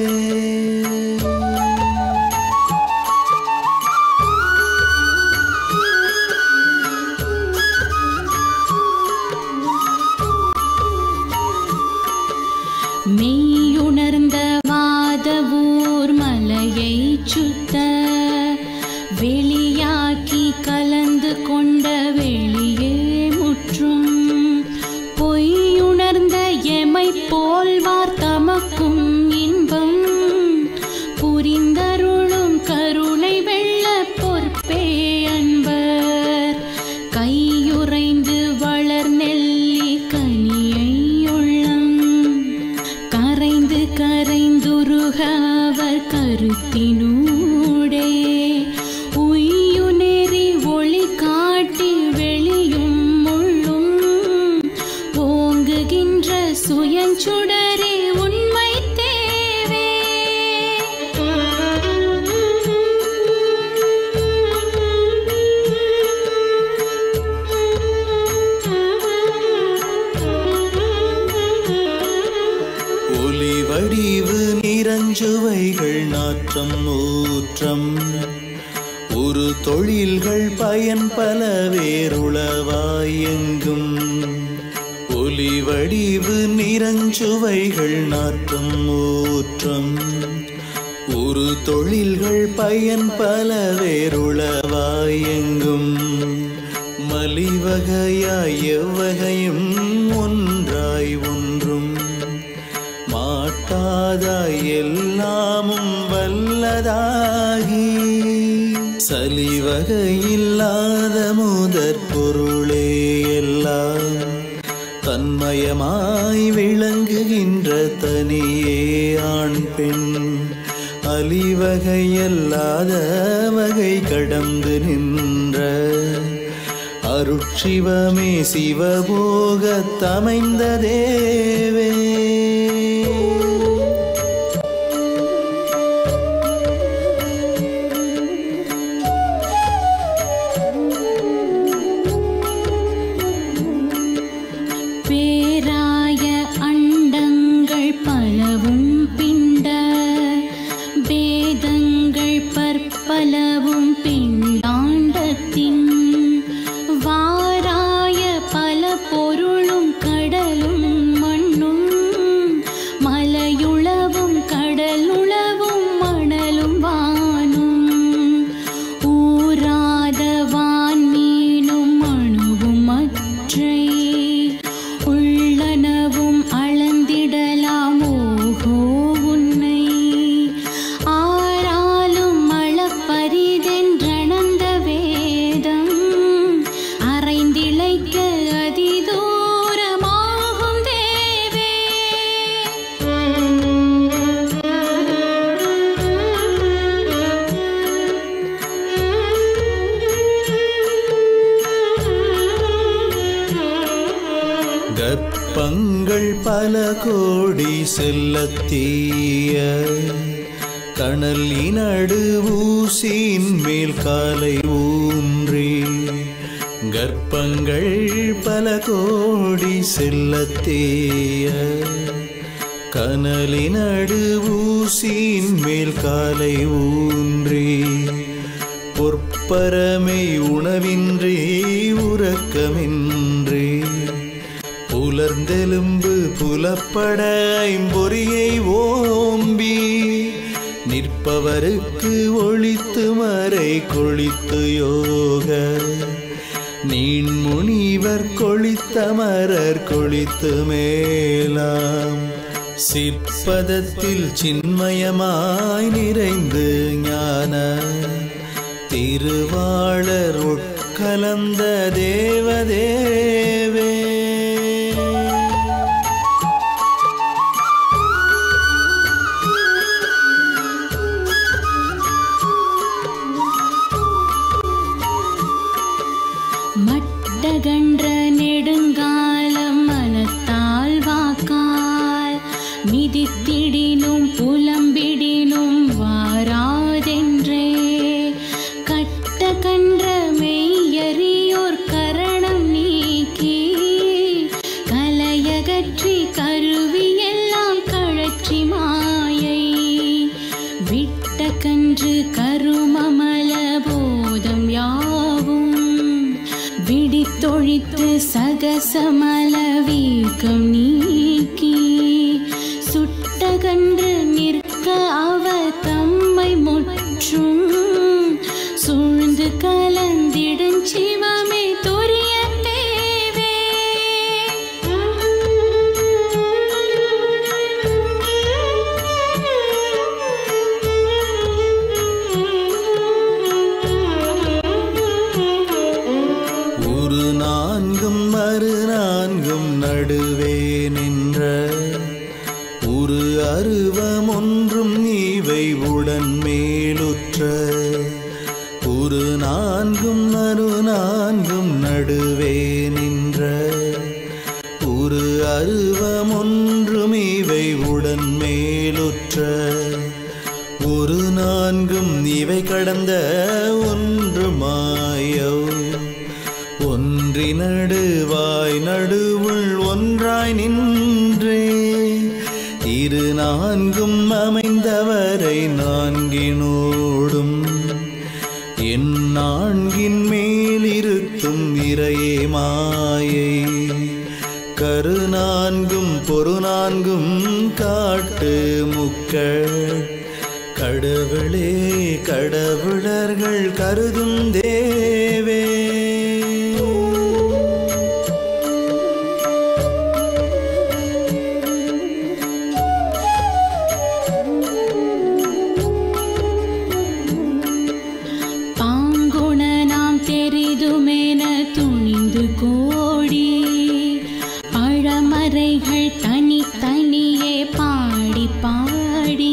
மெய்யுணர்ந்த வாதவூர் மலையை சுத்த வெளியாக்கி கலந்து கொண்ட வெளியே முற்றும் பொய்யுணர்ந்த எமை போல்வார் தமக்கும் இன்பம் புரிந்தருளும் கருணை வெள்ள பொற்பே அன்பர் கையுறைந்து வளர் நெல்லி கனியை உள்ளம் கரைந்து கரைந்துருக அவர் கருத்தினூடே உய்யுநெறி ஒளி காட்டி வெளியும் முள்ளும் ஓங்குகின்ற சுயஞ்சுடரே உண்மை தேவே ஒலி வடிவு நிறஞ்சுவைகள் நாற்றம் ஊற்றம் ஒரு தொழில்கள் பயன் பல வேறுளவாயெங்கும் ஒலி வடிவு நிறஞ்சுவைகள் நாற்றம் ஊற்றம் ஒரு தொழில்கள் பயன் பல வேறுளவாயெங்கும் மலிவகையாய் எவ்வகையும் ஒன்றாய் ஒன்றும் மாட்டாதாய் எல்லாமும் வல்லதாகி சலிவகையில்லாத முதற் பொருளே எல்லாம் தன்மயமாய் விளங்குகின்ற தனியே ஆண் பெண் அலிவகையல்லாத வகை கடந்து நின்ற அருட்சிவமே சிவபோகத்தமைந்த தேவே பேராய அண்டங்கள் பலவும் பிண்ட பேதங்கள் பற்பலவும் பிண்டாண்டத்தின் வாராய பல பொருளும் கடலும் மண்ணும் மலையுளவும் கடலுளவும் மணலும் வானும் ஊராத வான் மீனும் அணுவும் அற்றை உள்ளனவும் அளந்திடலாம் ஓகோ உன்னை ஆராலும் அளப்பரிதென்றணந்த வேதம் அறைந்திழைக்க அதிதூரமாகும் தேவே கர்ப்பங்கள் பல கோடி செல்லத்தீய கணலினடு ஊசின் மேல் காலை ஊன்றி கர்ப்பங்கள் பல கோடி செல்லத்தேய கனலினடு ஊசின் மேல் காலை ஊன்றி பொற்பரமை உணவின்றி உறக்கமின்றி புலர்ந்தெலும்பு புலப்பட ஐம்பொறியை ஓம்பி நிற்பவருக்கு ஒளித்து மறை கொளித்து யோக நீண்முனிவர் கொளித்த மரர் கொளித்து மேலாம் சிற்பதத்தில் சின்மயமாய் நிறைந்து ஞான திருவாளர் உட்கலந்த தேவதேவே மட்டகன்ற தொடுத்து சகசமல வீக்கம் நீக்கி சுட்டகன்று நிற்க அவ தம்மை முற்றும் சூழ்ந்து கலந்திடும் சிவமே துரிய தேவே ஒரு நான்கும் மறு நான்கும் நடுவே நின்ற ஒரு அருவம் ஒன்றும் நீவை உடன் மேலுற்ற ஒரு நான்கும் மறு நான்கும் நடுவே நின்ற ஒரு அருவம் ஒன்றும் இவை உடன் மேலுற்ற ஒரு நான்கும் இவை கடந்த ஒன்று மாயோ ஒன்றினடுவாய் நடுவுள் ஒன்றாய் நின்றே இரு நான்கும் அமைந்தவரை நான்கினோடும் என் நான்கின் மேலிருத்தும் இறையே மாயை கரு நான்கும் பொரு நான்கும் காட்டு முக்கள் கடவுளே கடவுளர்கள் கருதும் தேவே பாங்குண நாம் தெரிதுமென துணிந்து கோடி பழமறைகள் தனித்தனியே பாடி பாடி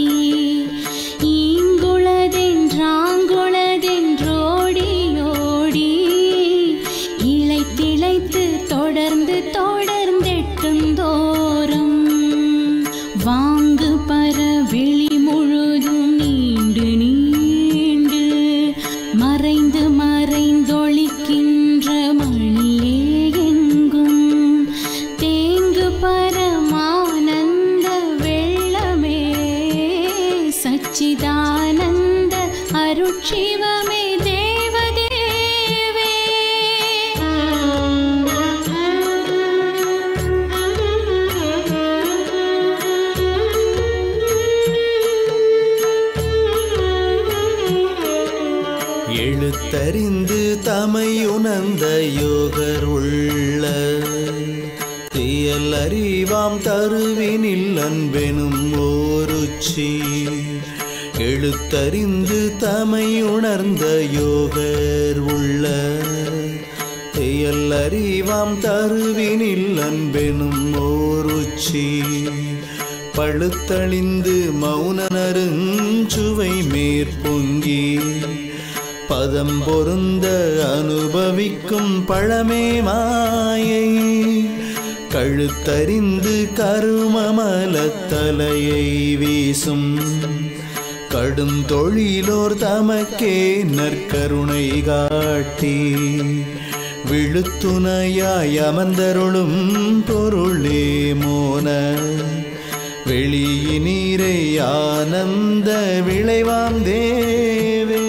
ஈங்குளதென்றாங்குளதென்றோடி ஓடி இளைத்திளைத்து தொடர்ந்து தொடர்ந்தெட்டும் தோறும் வாங்கு பர வெளி முழுதும் நீண்டு நீண்டு மறைந்து மறைந்தொழிக்கின்ற மணியே எங்கும் தேங்கு பரமானந்த வெள்ளமே சச்சிதானந்த அருட்சிவமே தேவதேவே எழுத்தறிந்து தமையுணர்ந்த யோகர் உள்ள தியல் அறிவாம் தருவினில் அன்பெனும் ஓருச்சி எழுத்தறிந்து தமையுணர்ந்த யோகர் உள்ள தியல் அறிவாம் தருவினில் அன்பெனும் ஓருச்சி பழுத்தழிந்து மௌன நறுஞ்சுவை மேற்பொங்கி பதம் பொருந்த அனுபவிக்கும் பழமே மாயை கழுத்தறிந்து கருமமலத்தலையை வீசும் கடும் தொழிலோர் தமக்கே நற்கருணை காட்டி விழுத்துணையாய் அமர்ந்தருளும் பொருளே மோன வெளியினீரை ஆனந்த விளைவாம் தேவே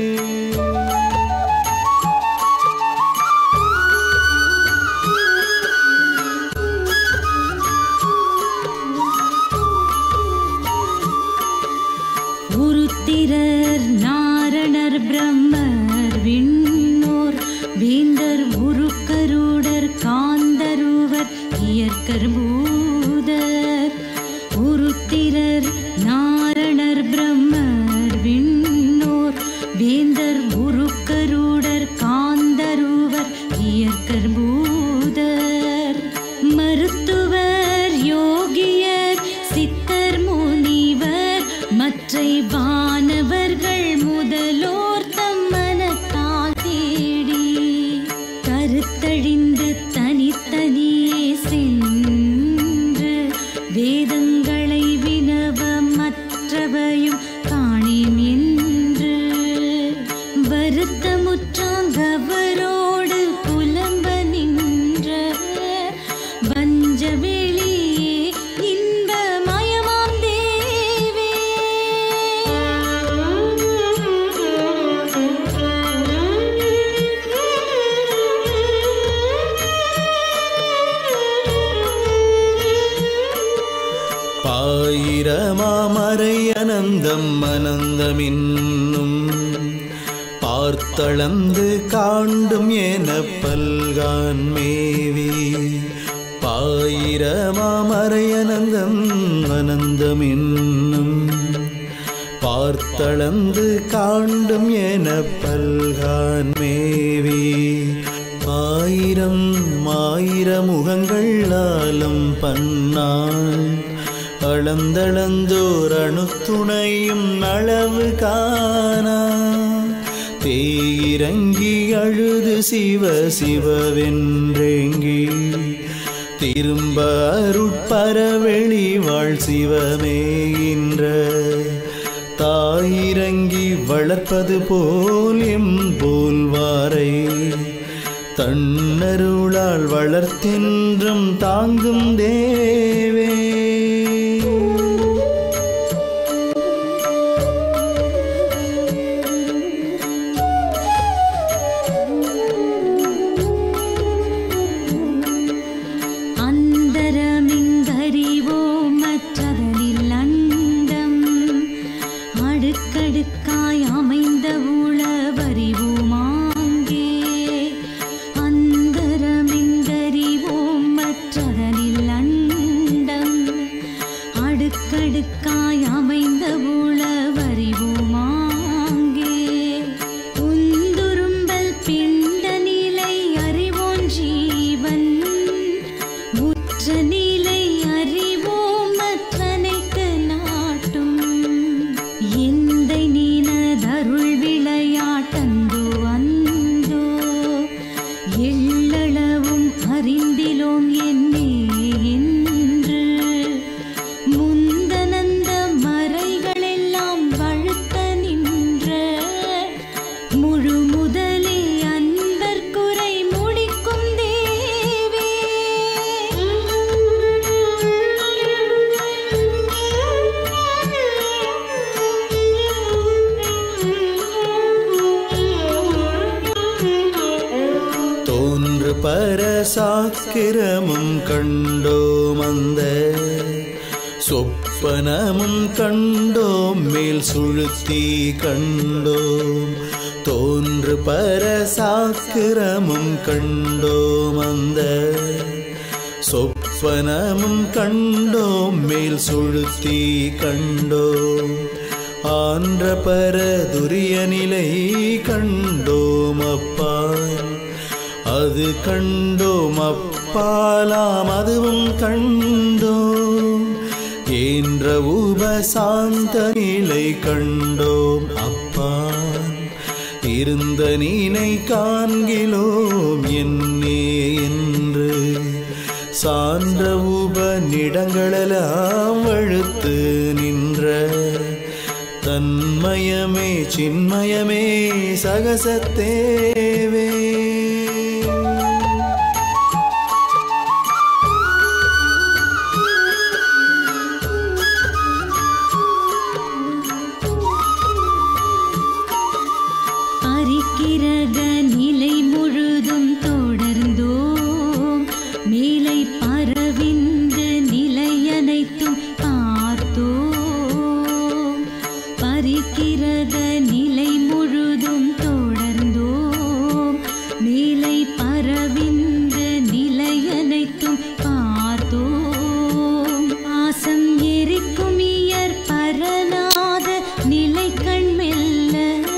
உருத்திரர் நாரணர் பிரம்மர் விண்ணோர் வேந்தர் உருக்கருடர் காந்தருவர் இயற்கர் பூதர் உருத்திரர் நாரணர் பிரம்மர் விண்ணோர் வேந்தர் உருக்கருடர் காந்தருவர் இயற்கர் பூதர் மருத்துவர் யோகியர் சித்தர் முனிவர் மற்றை வானவர்கள் முதலோர் தம் மனத்தால் தேடி கருத்தழிந்து தனித்தனியே சென்று ஆயிரமாமறை அனந்தம் அனந்தமின்னும் பார்த்தளந்து காண்டும் என பல்கான் மேவி பாயிரமாமறை அனந்தம் அனந்தமின்னும் பார்த்தளந்து காண்டும் என பல்கான் மேவி ஆயிரம் ஆயிரம் முகங்கள் ஆலம் பண்ணாள் அளந்தளந்தோர் அணுத்துணையும் அளவு காணா தேயிறங்கி அழுது சிவ சிவவென்றேங்கி திரும்ப அருட்பரவெளி வாழ் சிவமேகின்ற தாயிறங்கி வளர்ப்பது போல் எம் போல்வாரை தன்னருளால் வளர்த்தென்றும் தாங்கும் தேவே அந்தரமிங்கறிவோம் மற்றதனில் அண்டம் அடுக்கடுக்காய் அமைந்த உளவறிவோமாங்கே அந்தரமிங்கறிவோம் மற்றதனில் அண்டம் அடுக்கடுக்காய் அமைந்த உளவறிவோமாங்கே உந்துரும்பல் பிண்ட நிலை அறிவோன் ஜீவன் உற்ற நிலை அறிவோம் மற்றனைத்து நாட்டும் எந்தை நீனதருள் விளையாட்டந்தோ அந்தோ எள்ளளவும் அறிந்திலோம் என்னே என்று முந்தனந்த மறைகளெல்லாம் வழுத்த நின்ற முழு முதலே அன்பர் குறை முடிக்கும் தேவே தோன்று பரசாக்கிரமும் கண்டோம் அந்த சொப்பனமும் கண்டோம் மேல் சுழுத்தி கண்டோம் தோன்று பரசாக்கிரமும் கண்டோம் அந்த சொப்பனமும் கண்டோம் மேல் சுழுத்தி கண்டோம் ஆன்ற பரதுரிய நிலை கண்டோம் அப்பா அது கண்டோம் அப்பாலாம் அதுவும் கண்டோம் என்ற உபசாந்த நிலை கண்டோம் அப்பா இருந்த நீனை காண்கிலோம் என்னே என்று சான்ற உபநிடங்களெல்லாம் வழுத்து நின்ற தன்மயமே சின்மயமே சகசத்தேவே பரிக்கிரக நிலை முழுதும் தொடர்ந்தோம் மேலை பரவிந்து நிலை அனைத்தும் பார்த்தோம் பரிக்கிரக நிலை முழுதும் தொடர்ந்தோம் மேலை பரவிந்து நிலை அனைத்தும் பார்த்தோம் பாசம் எரிக்கும் இயற் பரநாத நிலை கண் மெல்ல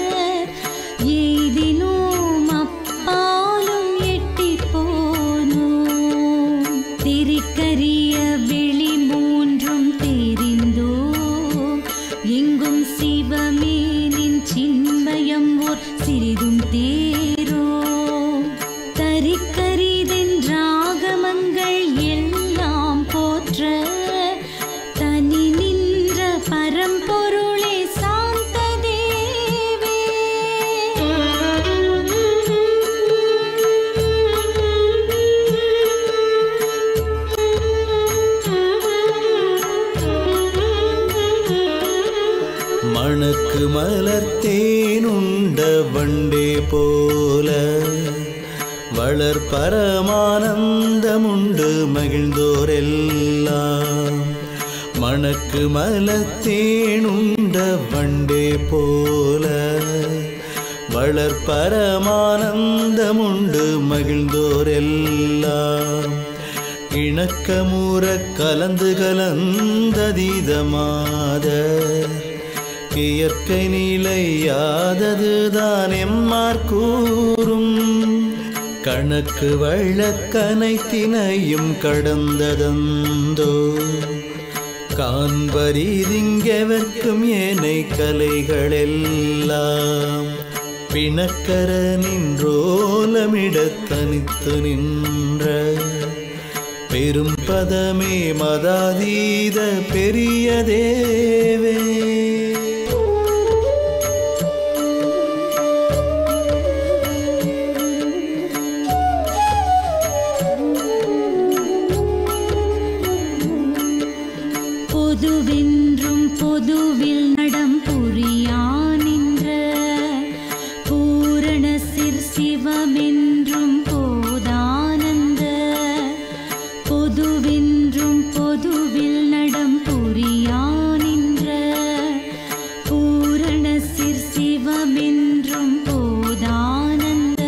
எய்தினோம் அப்பாலும் எட்டி போனோம் திரிக்கரிய வெளி மூன்றும் தெரிந்தோம் எங்கும் சிவமேனின் சின்மயம் ஓர் சிறிதும் தேரோம் தரிக்கரிதென்றாகமங்கள் எல்லாம் போற்ற தனி நின்ற பரம்பொருளே சாந்த தேவே மணக்கு மலர்த்தேனுண்ட வண்டே போல வளர் பரமானந்தமுண்டு மகிழ்ந்தோரெல்லாம் மணக்கு மலத்தேனுண்ட வண்டே போல வளர்பரமானந்தமுண்டு மகிழ்ந்தோரெல்லாம் இணக்கமுற கலந்து கலந்ததீதமாத இயற்கை நிலையாததுதான் எம்மார் கூறும் கணக்கு வழக்கனைத்தினையும் கடந்ததந்தோ காண்பரீதிங்கெவர்க்கும் ஏனை கலைகளெல்லாம் பிணக்கர நின்றோலமிடத் தனித்து நின்ற பெரும் பதமே மதாதீத பெரிய தேவே பொதுவென்றும் பொதுவில் நடம் புரியா நின்ற பூரண சிற் சிவமென்றும் போதானந்த பொதுவென்றும் பொதுவில் நடம் புரியா நின்ற பூரண சிற் சிவமென்றும் போதானந்த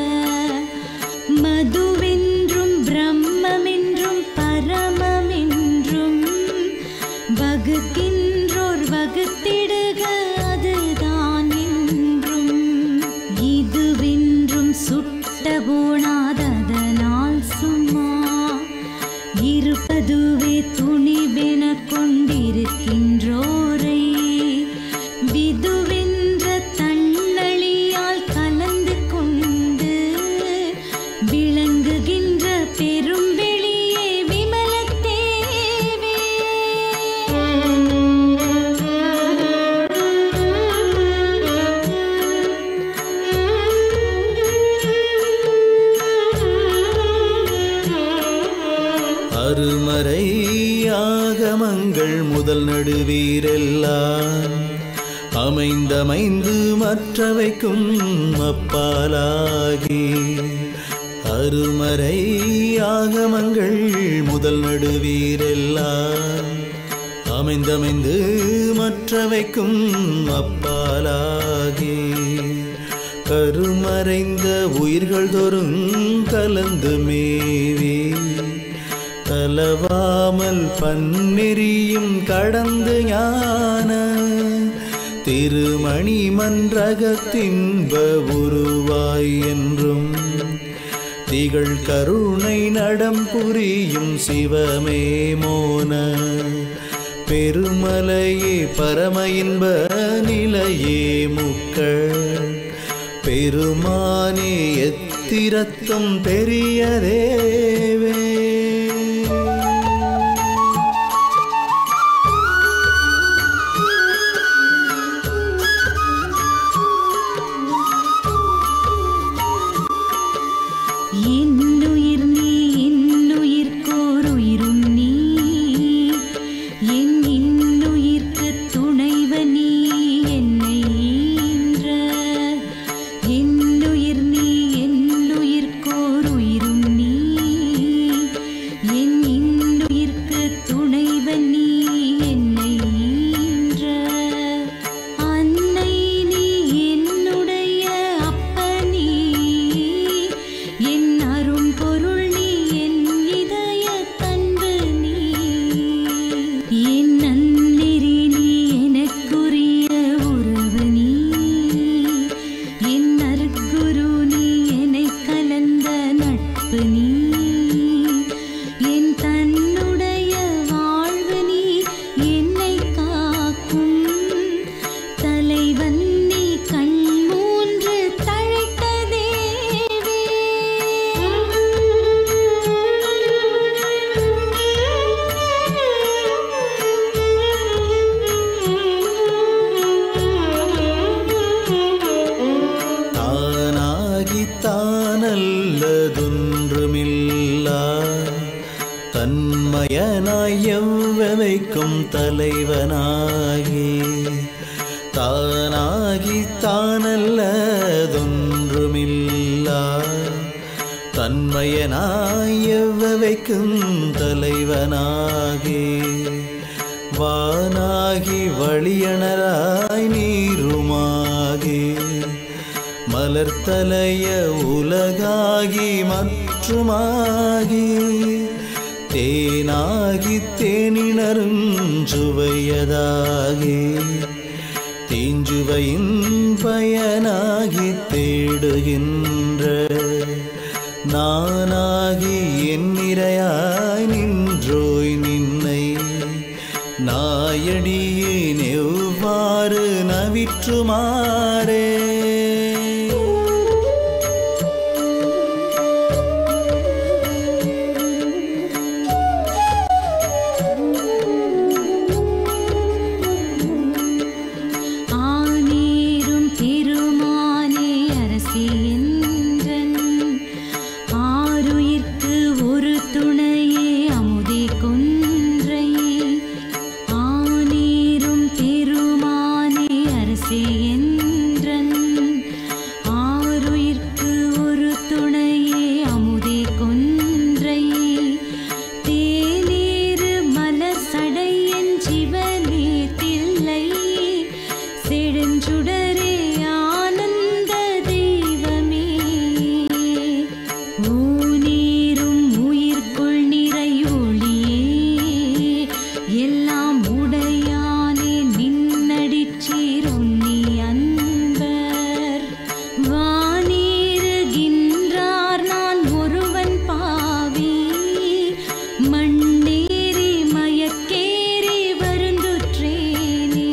மதுவென்றும் பிரம்மமென்றும் பரமமென்றும் வகுக்கின்றோர் வகுத்திடுக அதுதான் என்றும் இதுவென்றும் சுட்ட போனாததனால் சும்மா இருப்பதுவே துணிவென கொண்டிருக்கின்றோரை விதுவென்ற தன்னழியால் கலந்து கொண்டு விளங்குகின்ற பெரும் வெளியே விமலத்தேவே அருமறை ஆகமங்கள் முதல் நடுவீரெல்லாம் அமைந்தமைந்து மற்றவைக்கும் அப்பாலாகி அருமறை ஆகமங்கள் முதல் நடுவீரெல்லாம் அமைந்தமைந்து மற்றவைக்கும் அப்பாலாகி கருமறைந்த உயிர்கள் தோறும் கலந்து மேவி கலவாமல் பன்னெறியும் கடந்து ஞான திருமணி மன்றகத்தின்ப உருவாய் என்றும் திகழ் கருணை நடம் புரியும் சிவமே மோன பெருமலையே பரம இன்ப நிலையே முக்கள் பெருமானே எத்திரத்தம் பெரிய தேவே என்னுயிர் நீ என்னுயிர்க்கோருயிரும் நீ என் இன்னுயிர்க்கு துணைவ நீ என்னை ஈன்ற என்னுயிர் நீ என்னுயிர்க்கோருயிரும் நீ என் இன்னுயிர்க்கு துணைவ நீ என்னை ஈன்ற அன்னை நீ என்னுடைய அப்பனீ என் அரும் பொருள் நீ என் இதய தன்பு நீ என் நன்னெறி நீ எனக்குரிய உறவு நீ என் நற்குரு நீ என்னை கலந்த நட்பு நீ என் தன்னுடைய வாழ்வு நீ என்னை காக்கும் தலைவன் நீ கண் மூன்று தழைத்த தேவே தானாகி தானல்லதொன்றுமில்லா தன்மயனாய் எவ்வமைக்கும் தலைவனாகி தானாகி தானல்லதொன்றுமில்லா தன்மயனாய் எவ்வவைக்கும் தலைவனாகி வானாகி வழியணராய் நீருமாகி மலர்த்தலைய உலகாகி மற்றுமாகி தேனாகி தேனினரும் சுவையதாகி தீஞ்சுவையின் பயனாகி தேடுகின்ற நானாகி என் நிறையாய் நின்றோய் நின்னை நாயடியேன் எவ்வாறு நவிற்றுமாறே ஆனீரும் பெருமானே அரசி என்றன் ஆருயிர்க்கு ஒரு துணையே அமுதே கொன்றை ஆனீரும் பெருமானே அரசி என்றன் ஆருயிர்க்கு ஒரு துணையே அமுதே கொன்றை தேனீரு மலர் சடையன் சிவனே தில்லை செழுஞ்சுடரே ஆனந்த தெய்வமே ஊனீரும் உயிர்க்குள் நிறை ஒளியே எல்லாம் உடையானே நின்னடிச்சீருண்ணி அன்பர் வானீருகின்றார் நான் ஒருவன் பாவி மண்ணேறி மயக்கேறி வருந்துற்றேனே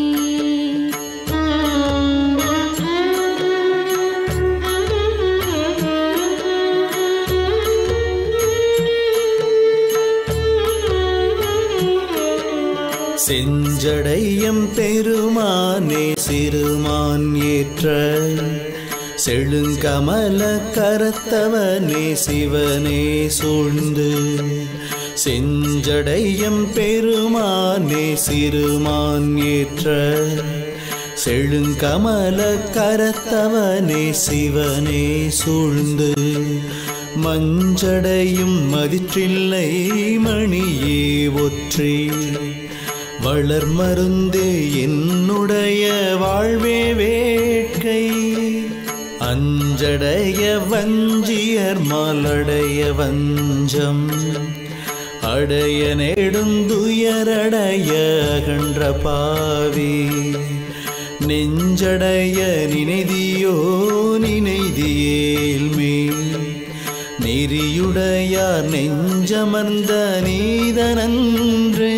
செஞ்சடையம் பெருமானே சிறுமான் ஏற்ற செழுங்கமல கரத்தவனே சிவனே சூழ்ந்து செஞ்சடையம் பெருமானே சிறுமான் ஏற்ற செழுங்கமல கரத்தவனே சிவனே சூழ்ந்து மஞ்சடையும் மதிற்றில்லை மணியே ஒற்றி வளர் மருந்தே என்னுடைய வாழ்வே வேட்கை அஞ்சடைய வஞ்சியர் மலடைய வஞ்சம் அடைய நெடுந்துயரடைய அகன்ற பாவி நெஞ்சடைய நினைதியோ நினைதியேல்மே நெறியுடையார் நெஞ்சமர்ந்த நீதனன்றே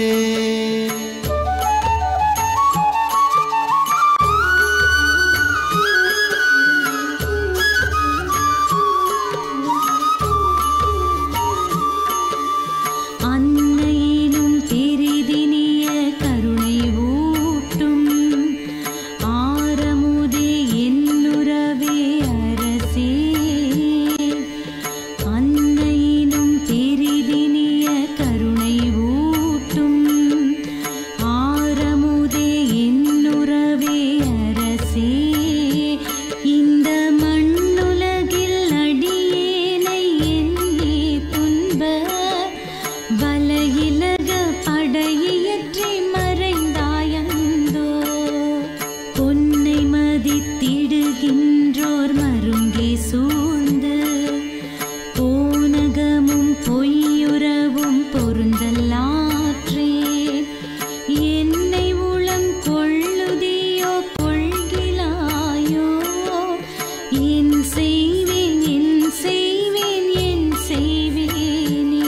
அன்னையினும் பெரிதினிய கருணை ஊட்டும் ஆரமுதே என்னுறவே அரசே அன்னையினும் பெரிதினிய கருணை ஊட்டும் ஆரமுதே என்னுறவே அரசே இந்த மண்ணுலகில் அடியேனை எண்ணி துன்ப வலையிலக படையியற்றி மறைந்தாயந்தோ பொன்னை மதித்திடுகின்றோர் மருங்கே சூழ்ந்து போனகமும் பொய்யுறவும் பொருந்தல்லாற்றே என்னை உளம் கொள்ளுதியோ கொள்கிலாயோ என் செய்வேன் என் செய்வேன் என் செய்வேனே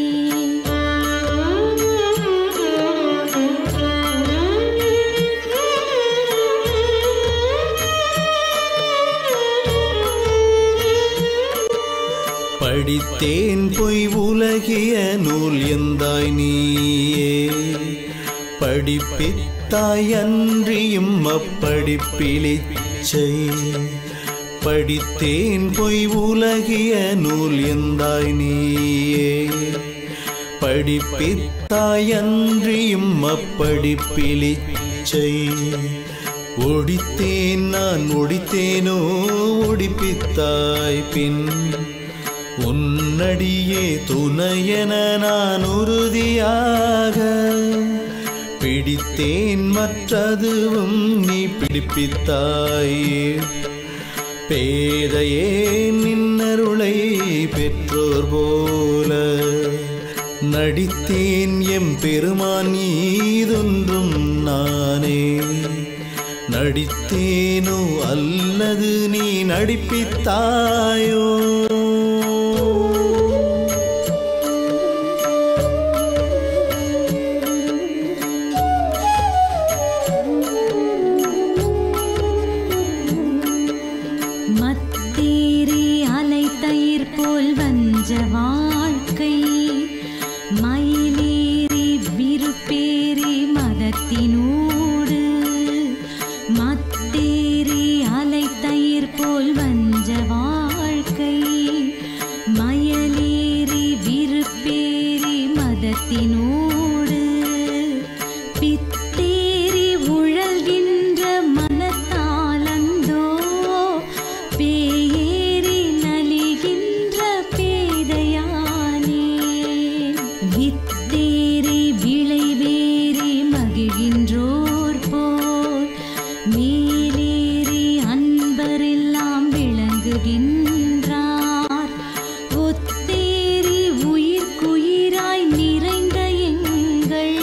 படித்தேன் பொய் உலகிய நூல் எந்தாய் நீயே படிப்பித்தாய் அன்றியும் அப்படிப்பிளிச்சை படித்தேன் பொய் உலகிய நூல் எந்தாய் நீயே படிப்பித்தாய் அன்றியும் அப்படிப்பிளிச்சை ஒடித்தேன் நான் ஒடித்தேனோ ஒடிப்பித்தாய் பின் உன்னடியே துணையென நான் உறுதியாக பிடித்தேன் மற்றதுவும் நீ பிடிப்பித்தாயே பேதையே நின்னருளை பெற்றோர் போல நடித்தேன் எம் பெருமான் நீதொன்றும் நானே நடித்தேனோ அல்லது நீ நடிப்பித்தாயோ மத்தேரி அலை தயிர் போல் வஞ்ச வாழ்க்கை மயிலேறி விருப்பேறி மதத்தினோடு மத்தேரி அலை தயிர் போல் வஞ்ச வாழ்க்கை மயலேறி விருப்பேறி மதத்தினோடு பித்தேறி உழல்கின்ற மனத்தாலந்தோ பேயேறி நலிகின்ற பேதையானே வித்தேறி விளைவேறி மகிழ்கின்றோர் போல் மேலேறி அன்பரெல்லாம் விளங்குகின்றார் ஒத்தேறி உயிர்க்குயிராய் நிறைந்த எங்கள்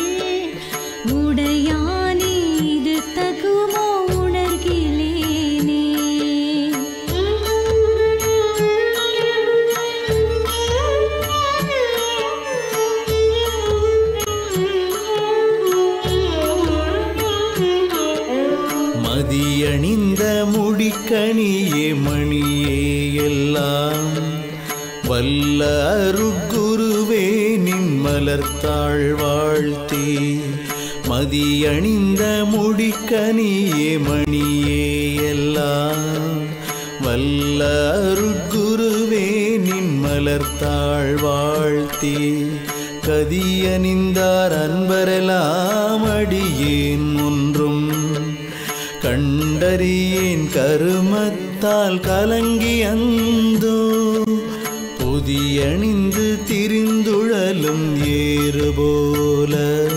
உடையானே இது தகுமோ உணர்கிலேனே மதியணிந்த முடிக்கணியே மணியே எல்லாம் வல்ல அருட்குருவே நின் மலர்த்தாள் வாழ்த்தி மதியணிந்த முடிக்கணியே மணியே எல்லாம் வல்ல அருட்குருவே நின் மலர்த்தாள் வாழ்த்தி கதியணிந்தார் அன்பரெல்லாம் அடியேன் ஒன்றும் கண்டறியேன் கருமத்தால் கலங்கி அந்தோ பொதியணிந்து திரிந்துழலும் ஏறு போல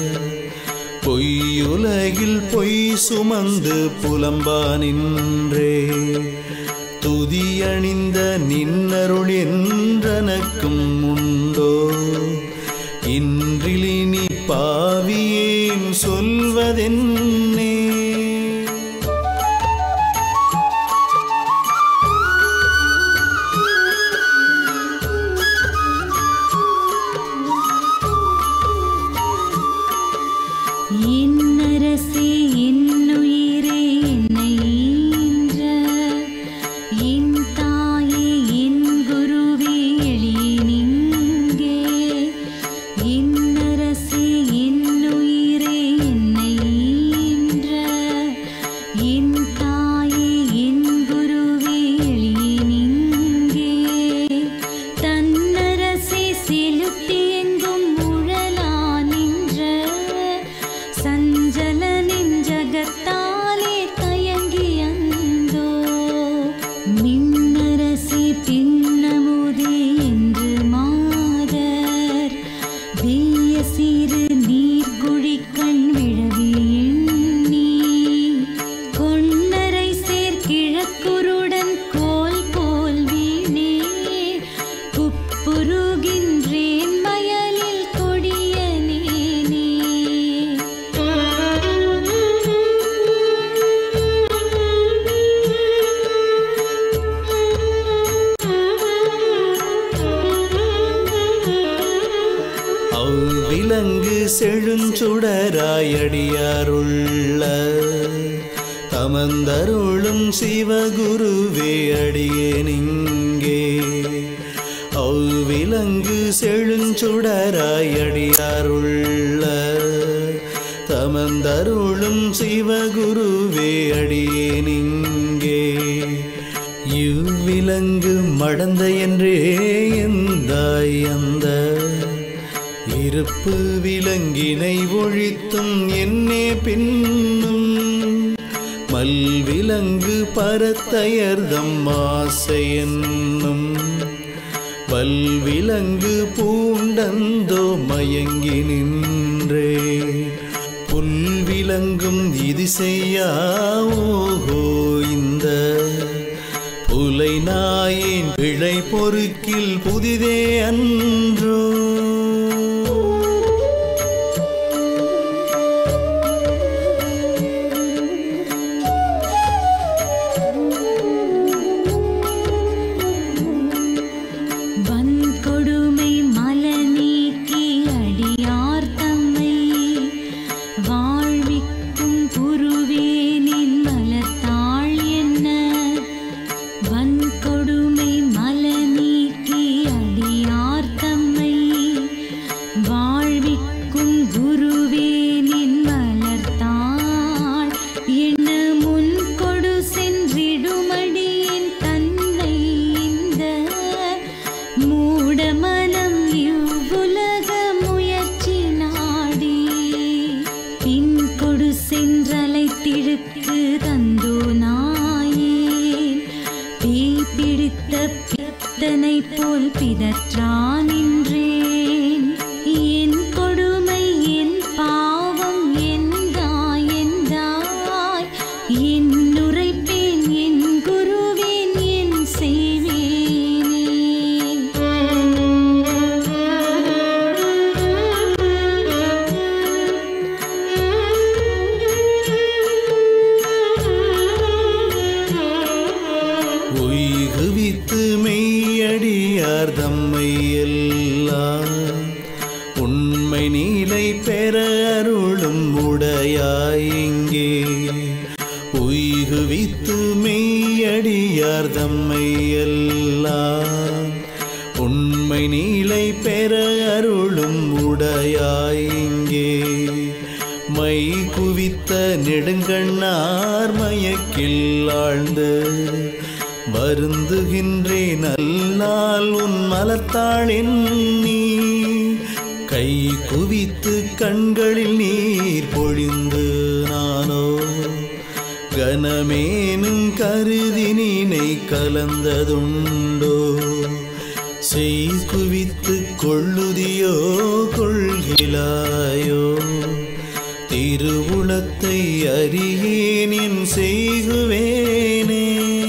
பொய்யுலகில் பொய் சுமந்து புலம்பா நின்றே துதியணிந்த நின்னருள் என்றனக்கும் உண்டோ இன்றிலினி பாவியேன் சொல்வதென்னே என்னரசே என்னுயிரே என்னை ஈன்ற என் தாயே என் குருவே எளியனிங்கே என்னரசே என்னுயிரே என்னை ஈன்ற என் தாயே என் குருவே எளியனிங்கே தன்னரசே செலுத்தி எங்கும் உழலா நின்ற சஞ்சல நெஞ்சகத்தாலே தயங்கி அந்தோ மின்னரசி பின்னமுதே என்று மாதர் வேய சிறு நீர்குழி கண் விழவி எண்ணி கொன்னரை சேர் கிழக்குருடன் கோல் போல் வீணே குப்புருகின்றேன் வயலில் கொடியனேனே அவ்விலங்கு செழுஞ்சுடராயடியாருள்ள தமந்தருளும் சிவகுருவே அடியேனிங்கே அவ்விலங்கு செழுஞ்சுடராயடியாருள்ள தமந்தருளும் சிவகுருவே அடியேனிங்கே இவ்விலங்கு மடந்த என்றே எந்தாய் அந்த இருப்பு விலங்கினை ஒழித்தும் என்னே பின்னும் மல்விலங்கு பரத்தையர்தம் ஆசை என்னும் வல்விலங்கு பூண்டந்தோ மயங்கி நின்றே புல் விளங்கும் இது செய்யா ஓஹோ இந்த புலை நாயின் பிழை பொறுக்கில் புதிதே அன்றோ வன்கொடுமை மல நீக்கி அடியார் தம்மை வாழ்விக்கும் குருவேனின் மலத்தாள் என்ன வன்கொடுமை மல நீக்கி அடியார் தம்மை வாழ்விக்கும் குருவேனின் மலர்த்தாள் என்ன முன் கொடு சென்றிடுமடியின் தன்னை இந்த மூடமனம் இவ்வுலக முயற்சி நாடி பின் கொடு சென்றலைத்திழுக்கு தந்தோ நாயேன் பேய் பிடித்த பித்தனை போல் பிதற்றா நின்றேன் என் கொடுமை என் பாவம் எந்தாய் எந்தாய் என் உரைப்பேன் என் குருவேன் என் செய்வேனே உய்குவித்து மெய்யடியார் தம்மை எல்லாம் உண்மை நீலை பெற அருளும் உடையாய் இங்கே உய்குவித்து மெய்யடியார் தம்மை எல்லாம் உண்மை நீலை பெற அருளும் உடையாய் இங்கே மை குவித்த நெடுங்கண்ணார் மயக்கில் ஆழ்ந்து வருந்துகின்றேன் அல்லால் உன் மலத்தாளின் நீ கை குவித்து கண்களில் நீர் பொழிந்து நானோ கனமேனும் கருதி நீனை கலந்ததுண்டோ செய் குவித்து கொள்ளுதியோ கொள்கிலாயோ திருவுளத்தை அறியேன் என் செய்குவேனே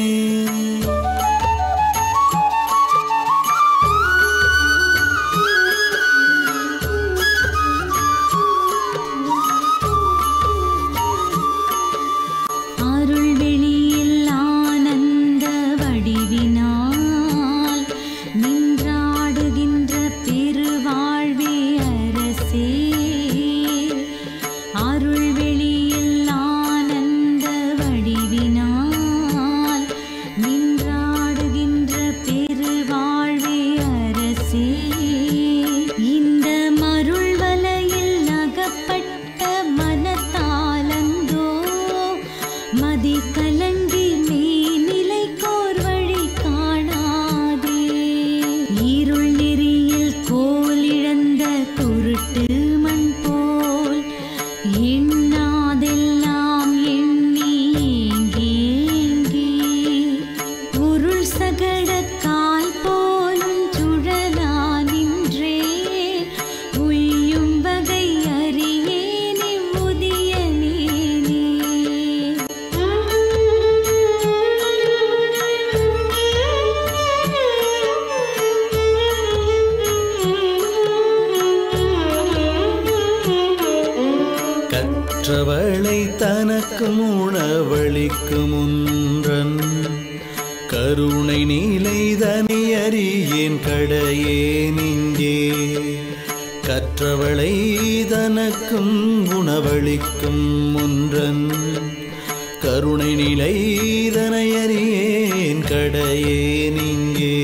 அருள் வெளியில் ஆனந்த வடிவினால் நின்றாடுகின்ற பெருவாழ்வே அரசே அருள் வெளியில் ஆனந்த வடிவினால் நின்றாடுகின்ற பெருவாழ்வே அரசே இந்த மருள் வலையில் அகப்பட்ட மனத்தாலந்தோ மதி கலங்கி மேநிலை கோர் வழி காணாதே இருள் நெறியில் கோலிழந்த குருட்டு மண் போல் எண்ணாதெல்லாம் எண்ணி ஏங்கி ஏங்கி உருள் சகட கால் போலும் சுழலா நின்றே உய்யும் வகை அறியேனே முதிய நேனே கற்றவளை தனக்கும் உணவளிக்கும் ஒன்றன் கருணை நீலை தனி அறியேன் கடையேன் இங்கே கற்றவளை தனக்கும் உணவளிக்கும் ஒன்றன் கருணை நிலை தனை அறியேன் கடையேன் இங்கே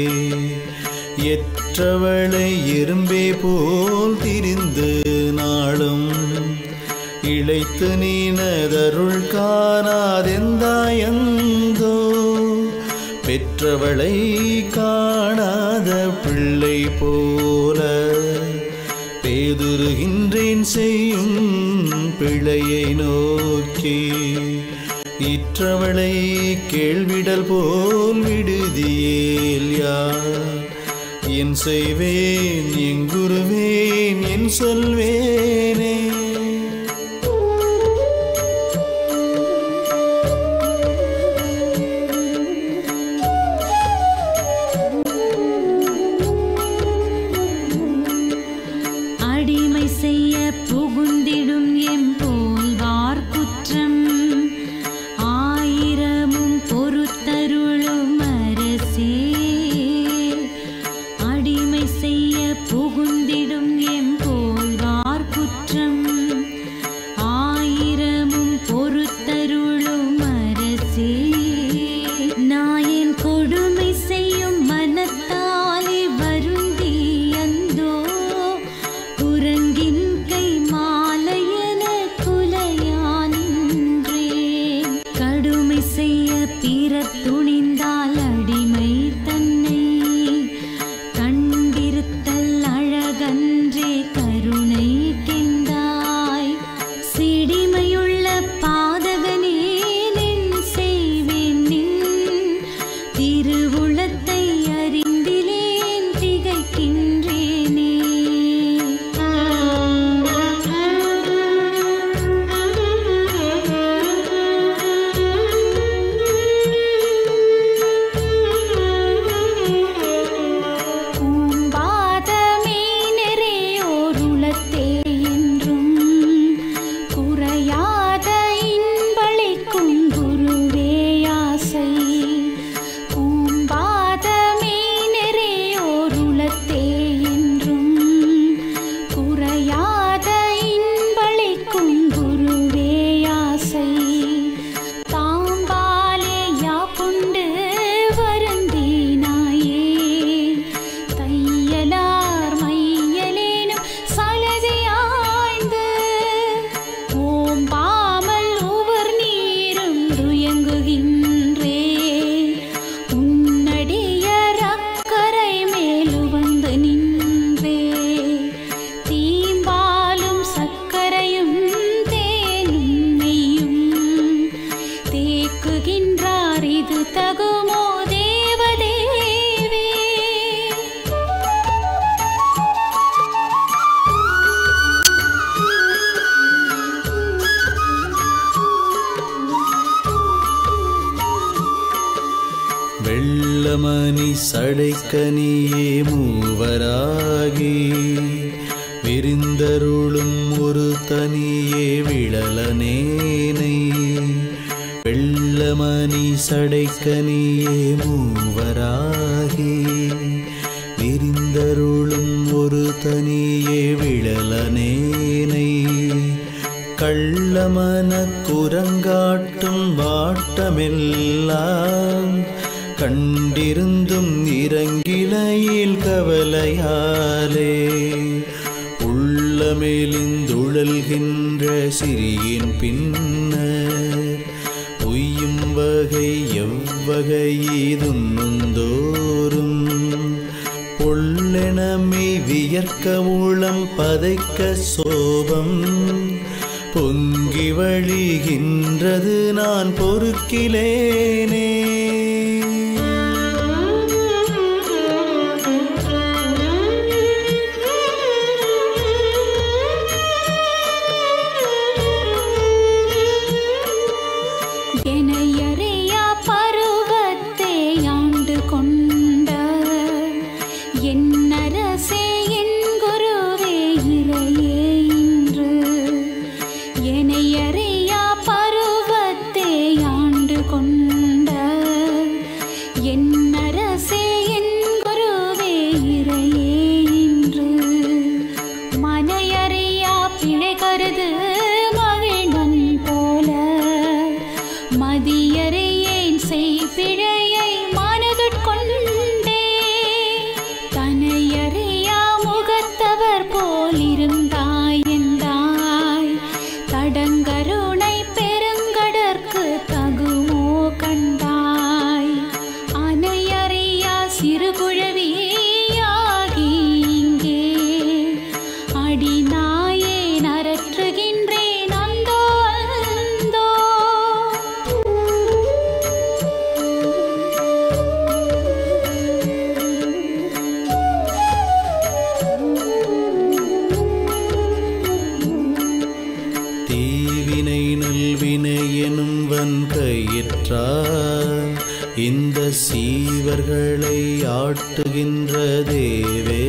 எற்றவளை எறும்பே போல் திரிந்து நாளும் இழைத்து நீனதருள் காணாதெந்தாயந்தோ பெற்றவளை காணாத பிள்ளை போல பேதுருகின்றேன் செய்யும் பிழையை நோக்கி இற்றவளை கேள்விடல் போல் விடுதியேல் யார் என் செய்வேன் எங்குருவேன் என் சொல்வேனே புகுந்திடும் எம்போல்வார் குற்றம் ஆயிரமும் பொறுத்தருளும் அரசே நாயன் கொடுமை செய்யும் மனத்தாலே வருந்தி அந்தோ குரங்கின் கை மாலையென குலையானின்றேன் கடுமை செய்ய பிற துணிந்தால் அடிமை தன்னை கண்டிருத்தல் அழகன்றே கருணை கெண்டாய் சிடிமையுள்ள பாதகனே நின் செய்வேன் நின் திருவுளத்தை அறிந்திலேன் திகைக்கின்றேனே பூம்பாதமே நெறியோருளத்தே என்றும் குறையாத இன்பளிக்கும் குருவே ஆசை பூம்பாதமே நெறியோருளத்தே என்றும் குறையாத இன்பளிக்கும் குருவே ஆசை தாம்பாலே யாப்புண்டு வருந்தினாயே தையலார் மையலேனும் சலதையாய்ந்து ஓம்பாமல் உவர் நீரும் துயங்குகின்றே உன்னடியர் அக்கரை மேலு வந்து நின்றே தீம்பாலும் சக்கரையும் தேனும் நெய்யும் தேக்குகின்றார் இது தகுமோ தேவதேவே வெள்ளமணி சடைக்கனியே மூவராகி விரிந்தருளும் ஒரு தனியே விழலனேனை வெள்ளமணி சடைக்கனியே மூவராகி விரிந்தருளும் ஒரு தனியே விழலனேனை கள்ளமன குரங்காட்டும் வாட்டமெல்லாம் கண்டிருந்தும் இறங்கிலையில் கவலையாலே உள்ளமெலிந்துழல்கின்ற சிறியின் பின்னர் உய்யும் வகை எவ்வகை இதுன்னுந்தோறும் பொல்லெனமை வியர்க்க உளம் பதைக்க சோபம் பொங்கி வழிகின்றது நான் பொறுக்கிலேனே எனையறியா பருவத்தை ஆண்டு கொண்ட என் அரசே என் குருவே இறையே இன்று எனையறியா பருவத்தை ஆண்டு கொண்ட என் அரசே என் குருவே இறையே இன்று மனையறியா பிழை கருது மகிழ்வன் போல மதியறியேன் செய் பிழையை மனதுட்கொண்டே தனையறியா முகத்தவர் போலிருந்தாய் என்றாய் தடங்கருணை பெருங்கடற்கு தகுமோ கண்டாய் அனையறியா சிறுகுழவியாகி இங்கே அடிநாயேன் அரற்றுகின்றேன் அந்தோ அந்தோ தீவினை நல்வினை எனும் வன் கயிற்றார் இந்த சீவர்களை ஆட்டுகின்ற தேவே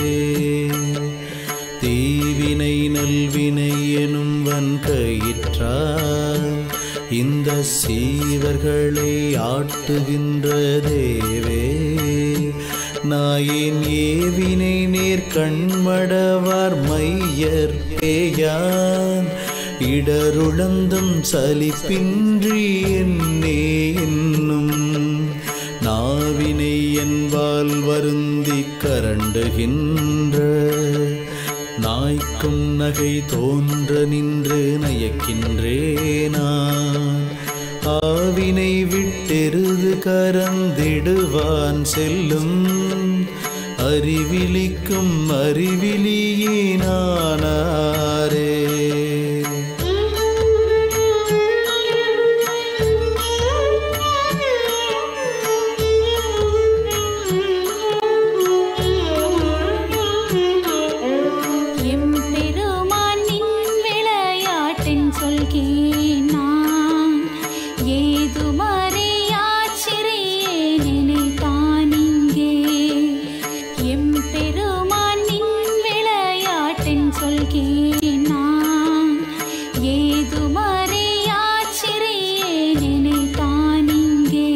தீவினை நல்வினை எனும் வன் கயிற்றார் இந்த சீவர்களை ஆட்டுகின்ற தேவே நாயேன் ஏவினை நேர் கண்மடவார் மையர் பேயான் இடருளந்தும் சலிப்பின்றி என்னே என்னும் நாவினை என்பால் வருந்தி கரண்டுகின்ற நாய்க்கும் நகை தோன்ற நின்று நயக்கின்றேனான் ஆவினை விட்டெருது கரந்திடுவான் செல்லும் அறிவிலிக்கும் அறிவிலியே நானாரே எம்பெருமான் நின் விளையாட்டின் சொல்கேன் நான் ஏதுமறையாச்சிறியேன் நினைத்தான் இங்கே எம்பெருமான் நின் விளையாட்டின் சொல்கேன் நான் ஏதுமறையாச்சிறியேன் நினைத்தான் இங்கே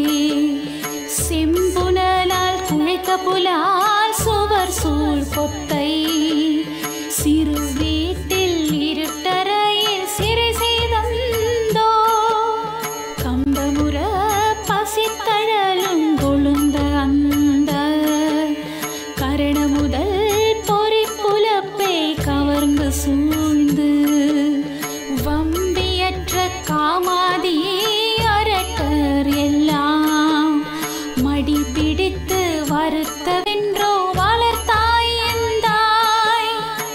செம்புனலால் குழைத்த புலால் சுவர் சூழ் பொத்தை சிறு வீட்டில் இருட்டறையில் சிறை செய்தந்தோ கம்பமுற பசித்தழலும் கொழுந்த அந்த கரண முதல் பொறி புலப்பை கவர்ந்து சூழ்ந்து வம்பியற்ற காமாதி அரட்டர் எல்லாம் மடி பிடித்து வருத்தவென்றோ வளர்த்தாய் எந்தாய்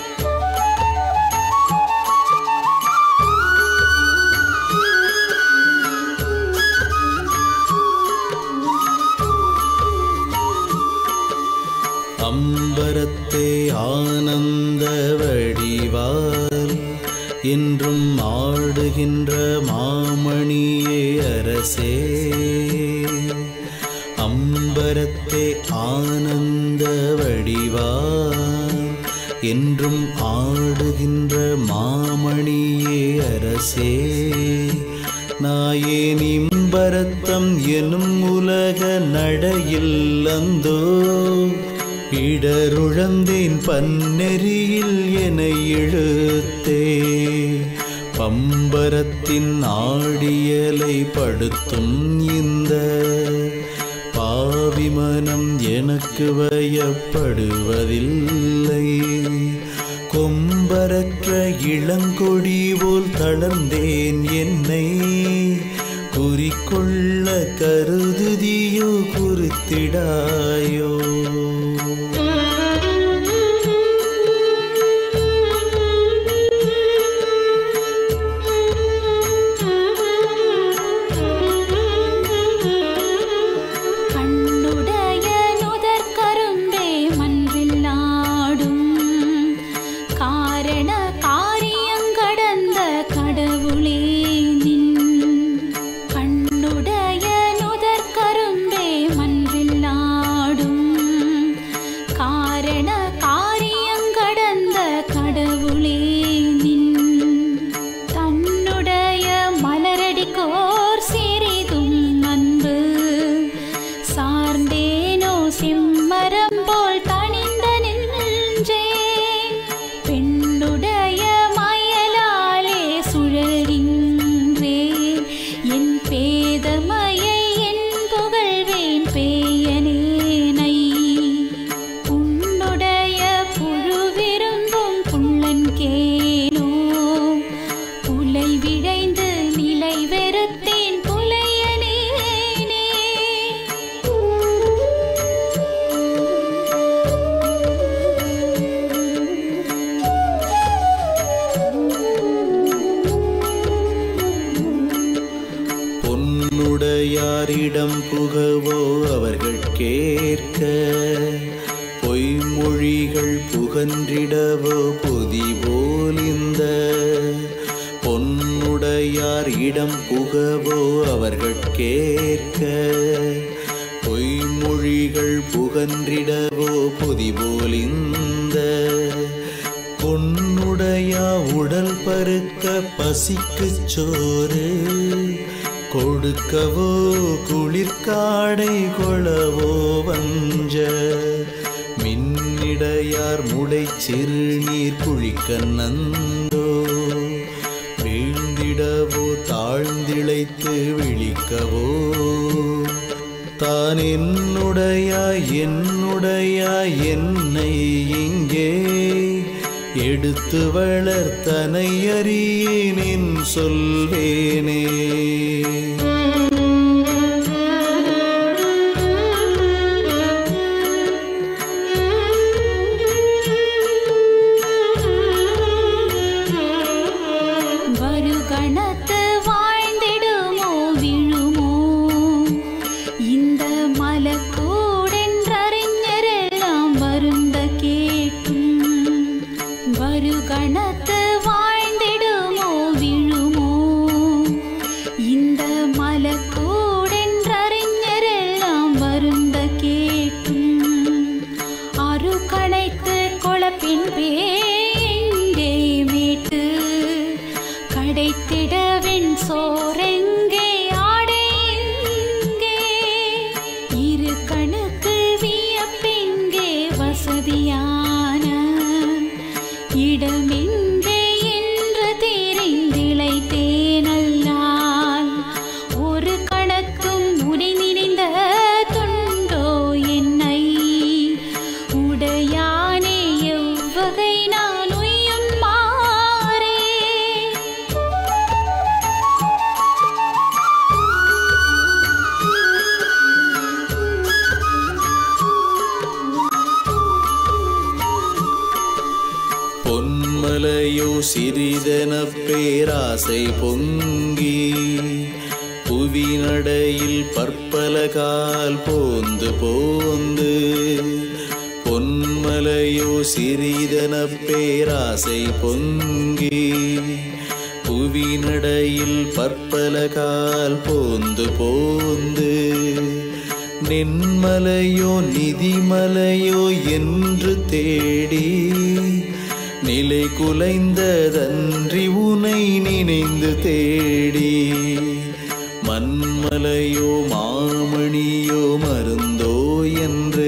அம்பரத்தே ஆனந்த வடிவால் என்றும் ஆடுகின்ற மாமணியே அரசே அம்பரத்தே ஆனந்த வடிவால் என்றும் ஆடுகின்ற மாமணியே அரசே நாயேன் இம்பரத்தம் எனும் உலக நடையில் அந்தோ இடருழந்தேன் பன்னெறியில் என இழுத்தே பம்பரத்தின் ஆடியலை படுத்தும் இந்த பாவி மனம் எனக்கு வயப்படுவதில்லை கொம்பரற்ற இளங்கொடி போல் தளர்ந்தேன் என்னை குறிக்கொள்ள கருதுதியோ குறித்திடாயோ கண்ணுடைய நுதற் கரும்பே மன்றில் ஆடும் காரண காரியங்கடந்த கடவுளே நின் கண்ணுடைய நுதற் கரும்பே மன்றில் ஆடும் காரண காரியங்கடந்த கடவுளே நின் தன்னுடைய மலரடிக்கோர் சிறிதும் அன்பு சார்ந்தேனோ சிம்மரம் போல் தனிந்த நெஞ்சே பெண்ணுடைய மயலாலே சுழல்கின்றே என் பேதமையை என் புகழ்வேன் பேயனேனை உன்னுடைய புழு விரும்பும் புள்ளன் கேளோ புலை விழைந்து நிலை வெறுத்தேன் புலையனேனே பொன்னுடையாரிடம் புகவோ அவர்கள் கேட்க பொய்மொழிகள் புகன்றிடவோ பொதிபோல் இந்த பொன்னுடையார் இடம் புகவோ அவர்கள் கேட்க பொய்மொழிகள் புகன்றிடவோ பொதிபோல் இந்த பொன்னுடையா உடல் பருக்க பசிக்குச் சோறு கொடுக்கவோ குளிர்காடை கொளவோ வஞ்ச மின்னிடையார் முடை சிறுநீர் குழிக்க நந்தோ வீழ்ந்திடவோ தாழ்ந்திழைத்து விழிக்கவோ தான் என்னுடையாய் என்னுடையாய் என்னை இங்கே எடுத்து வளர்த்தனை அறியேனின் சொல்வேனே வருகணத்து வாழ்ந்திடுமோ விழுமோ இந்த மலக்கூடென்றறிஞரெல்லாம் வருந்த கேட்கும் வருகணத்து வாழ்ந்திடுமோ விழுமோ இந்த மலக்கூடென்றறிஞரெல்லாம் வருந்த கேட்கும் அருக்கணைத்து கொளப்பின் பேங்கே மீட்டு கடைத்திடவின் சோரெங்கே ஆடெங்கே இரு கணுக்கு வியப்பெங்கே வசதியான இடமெங்கே என்று தெரிந்திழைத்தேனல்லால் ஒரு கணக்கும் உடை நினைந்த துண்டோ என்னை உடையானே எவ்வகை நான் உய்யும் மாறே பொன்மலையோ சிறிதென பேராசை பொங்கி புவி நடையில் பற்பல கால் போந்து போந்து பொன்மலையோ சிறிதென பேராசை பொங்கி புவி நடையில் பற்பல கால் போந்து போந்து நின்மலையோ நிதிமலையோ என்று தேடி நிலை குலைந்ததன்றி உனை நினைந்து தேடி மண்மலையோ மாமணியோ மருந்தோ என்று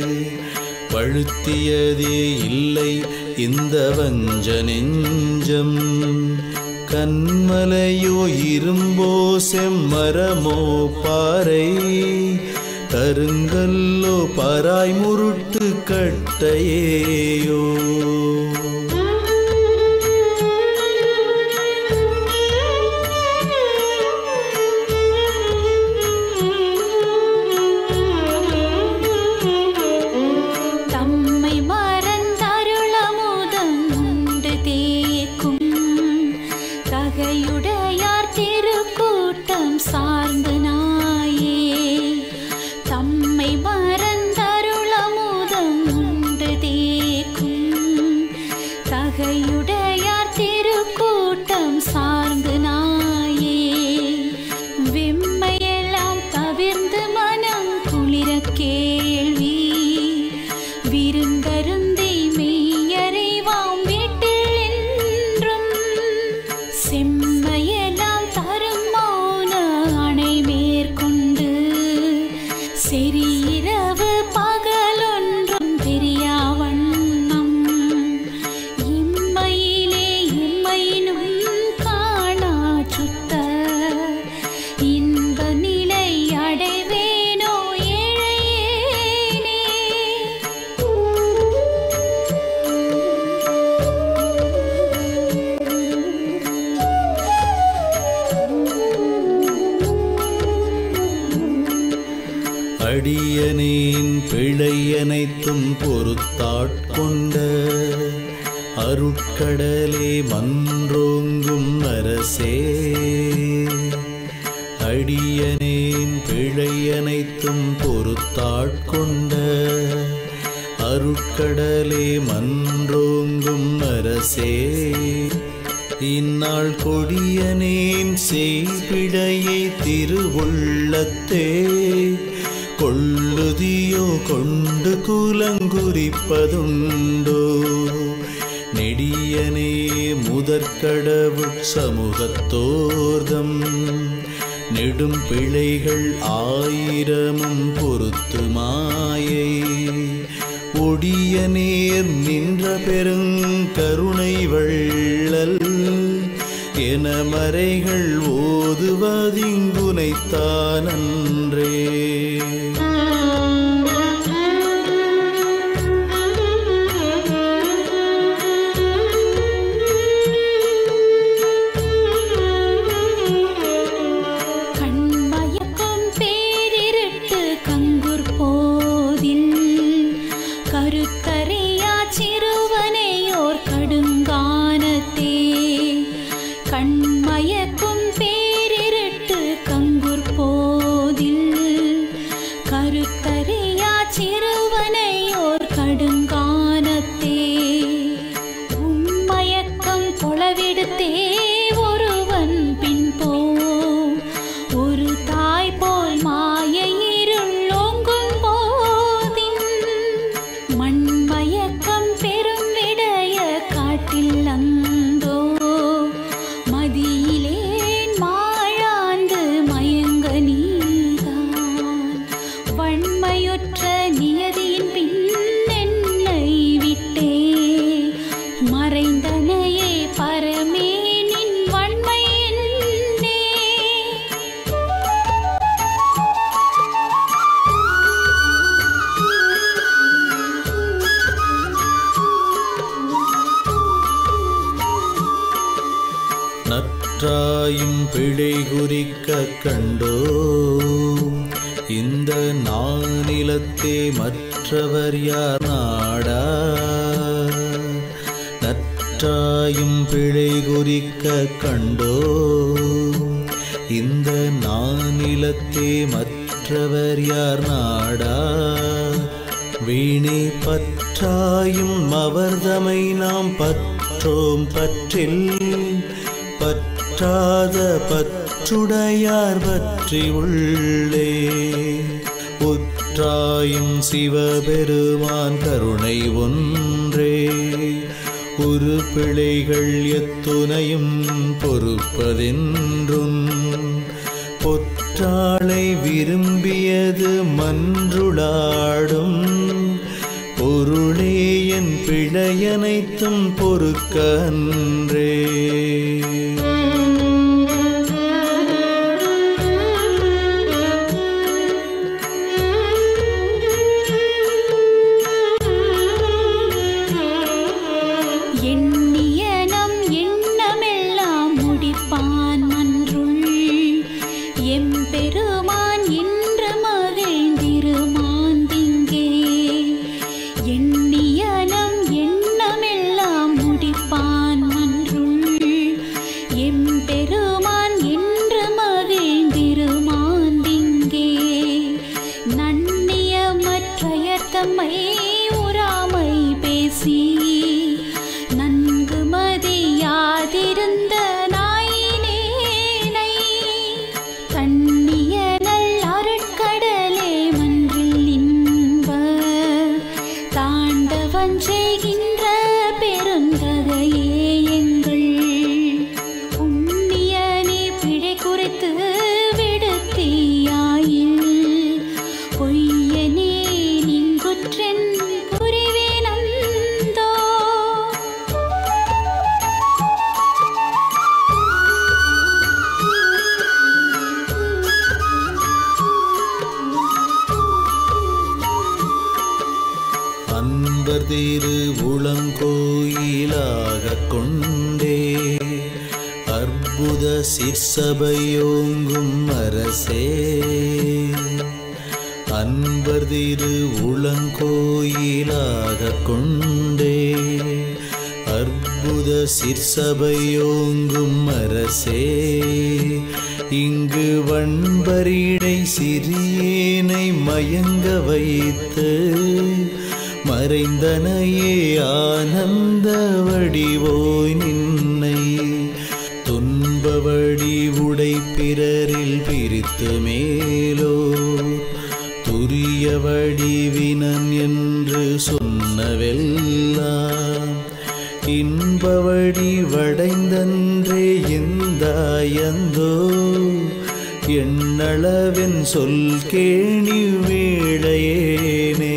பழுத்தியதே இல்லை இந்த வஞ்ச நெஞ்சம் கண்மலையோ இரும்போ செம்மரமோ பாறை கருங்கல்லோ பராய் முருட்டு கட்டையேயோ தம்மை மறந்தருளமுதம் உண்டு தேக்கும் தகையுடையார் திருக்கூட்டம் சார்ந்து நாயே தம்மை மறந்தருளமுதம் உண்டு தேக்கும் தகையுடையார் திருக்கூட்டம் சார்ந்து நாயே வெம்மையெல்லாம் தவிர்ந்து மனம் குளிர கேள்வி விருந்தருந்தி மெய்யறிவாம் வீட்டில் என்றும் செம்மையெல்லாம் தரும் மௌன அணை மேற்கொண்டு செறியிரவு பகலொன்றும் தெரியா வண்ணம் இம்மையிலே இம்மையினும் காணா சுத்த இன்ப நிலை அடைவேனோ ஏழையேனே அடியனேன் பிழையனைத்தும் பொறுத்தாட்கொண்ட அருட்கடலே மன்றோங்கும் அரசே அடியனேன் பிழையனைத்தும் பொறுத்தாட்கொண்ட அருட்கடலே மன்றோங்கும் அரசே இந்நாள் கொடியனேன் செய்பிடையை திருவுள்ளத்தே கொள்ளுதியோ கொண்டு குலங்குரிப்பதுண்டோ நெடியனே முதற்கடவுட் சமூகத்தோர்தம் நெடும் பிழைகள் ஆயிரமும் பொறுத்து மாயை ஒடிய நேர் நின்ற பெருங்கருணை வள்ளல் என மறைகள் ஓதுவதிங்குனைத்தானன்றே கண்மயக்கம் பேரிருட்டு கங்குர் போதில் கருத்தறியா சிறுவனையோர் கடுங்கானத்தே கண்மயக்கும் பேரிருட்டு கங்குர் போதில் கருத்தறியா சிறுவனையோர் கடுங்கானத்தே உம்மயக்கம் தொலைவிடுத்தே ஒருவன் பின் போ ஒரு தாய் போல் மாய இருள் ஓங்கும் போதின் மண்மயக்கம் பெரும் விடைய காட்டில் அந்தோ மதியிலேன் மாழாந்து மயங்க நீதான் வன்மையுற்ற நியதியின் பின் என்னை விட்டே மறைந்தனையே பரமே நின் வன்மை என்னே நற்றாயும் பிழை குறிக்க கண்டோ இந்த நானிலத்தே மற்றவர் யார் நாடா நற்றாயும் பிழை குறிக்க கண்டோ இந்த நானிலத்தே மற்றவர் யார் நாடா வீணே பற்றாயும் அவர்தமை நாம் பற்றோம் பற்றில் பற்றாத பற்றுடையார் பற்றி உள்ளே உற்றாயும் சிவபெருமான் கருணை ஒன்றே ஒரு பிழைகள் எத்துணையும் பொறுப்பதென்றும் பொற்றாளை விரும்பியது மன்றுளாடும் பொருளே என் பிழையனைத்தும் பொறுக்க அன்றே எண்ணிய நம் எண்ணமெல்லாம் முடிப்பான் மன்றுள் எம்பெருமான் இன்று மகிழ்ந்திருமாந்திங்கே எண்ணிய நம் எண்ணமெல்லாம் முடிப்பான் மன்றுள் எம்பெருமான் என்று மகிழ்ந்திருமாந்திங்கே நன்னிய மற்றையத்தம்மை உராமை பேசி நன்கு மதியாதிருந்த நாயினேனை தண்ணிய நல் அருட்கடலே மன்றில் இன்ப தாண்டவன் செய்கின்ற பெருந்தகையே எங்கள் புண்ணிய நீ பிழை குறித்து விடுத்தியாயில் பொய்யனே நின்குற்றென் புரிவேனந்தோ அன்பர் திரு உளங்கோயிலாக கொண்டே அற்புத சிற்சபையோங்கும் அரசே அன்பர் திரு உளங்கோயிலாக கொண்டே அற்புத சிற்சபையோங்கும் அரசே இங்கு வண்பரிடை சிறியேனை மயங்க வைத்து மறைந்தனையே ஆனந்த வடிவோய் நின்னை துன்பவடி உடை பிறரில் பிரித்து மேலோ துரிய வடிவினன் என்று சொன்னவெல்லாம் இன்பவடி வடைந்தன்றே எந்தாயந்தோ எண்ணளவென் சொல் கேணி வேளையேனே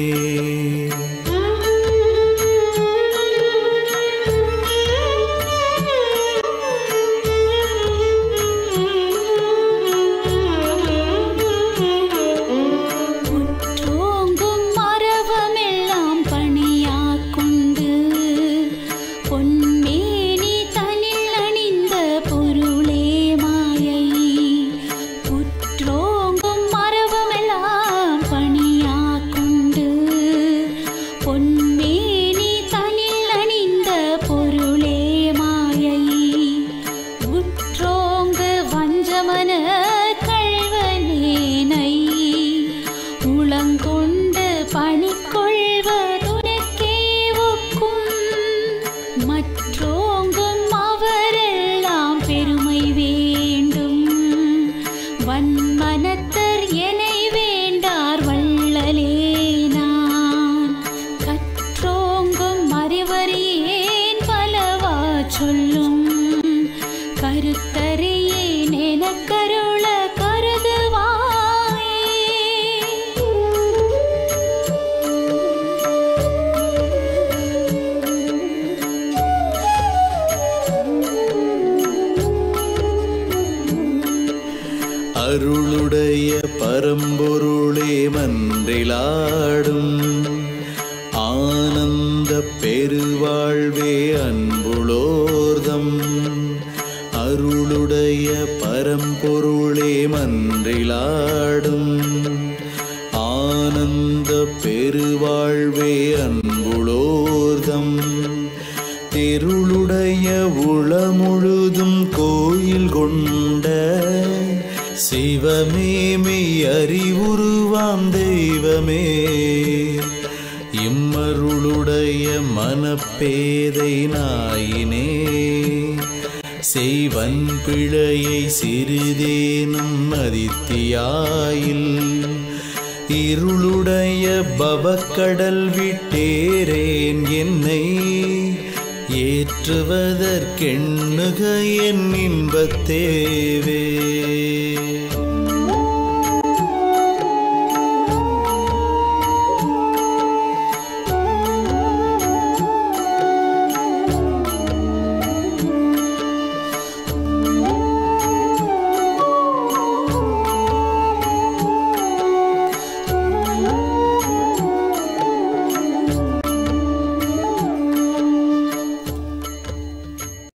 முற்றோங்கும் மரபமெல்லாம் பணியாக்கொண்டு பொன்மேனி தனில் அணிந்த பொருளே மாயை புற்றோங்கும் மரபமெல்லாம் பணியாக்கொண்டு பொன்மேனி தனில் அணிந்த பொருளே மாயை உற்றோங்கு வஞ்சமன கள்வனேனை உளங்கொண்டு பணிக்கொள்வதுனக்கே ஒக்கும் மற்றோங்கும் அவரெல்லாம் பெருமை வேண்டும் வன்மனத்தர் எனை வேண்டார் வள்ளலே நான் கற்றோங்கும் அறிவறியேன் பலவா சொல்லும் கருத்தறியேன் எனக்கருள கருதுவாயே அருளுடைய பரம்பொருளே மன்றிலாடும் ஆனந்த பெருவாழ்வே அன்புளோர்தம் அருளுடைய பரம்பொருளே மன்றிலாடும் ஆனந்த பெருவாழ்வே அன்புளோர்தம் தெருளுடைய உளமுழுதும் கோயில் கொண்ட சிவமே மெய் அறிவுருவாம் தெய்வமே இம்மருளுடைய மனப்பேதை நாயினே செய்வன் பிழையை சிறிதேனும் மதித்தியாயில் இருளுடைய பவக்கடல் விட்டேரேன் என்னை ஏற்றுவதற்கெண்ணுக என் இன்பத்தேவே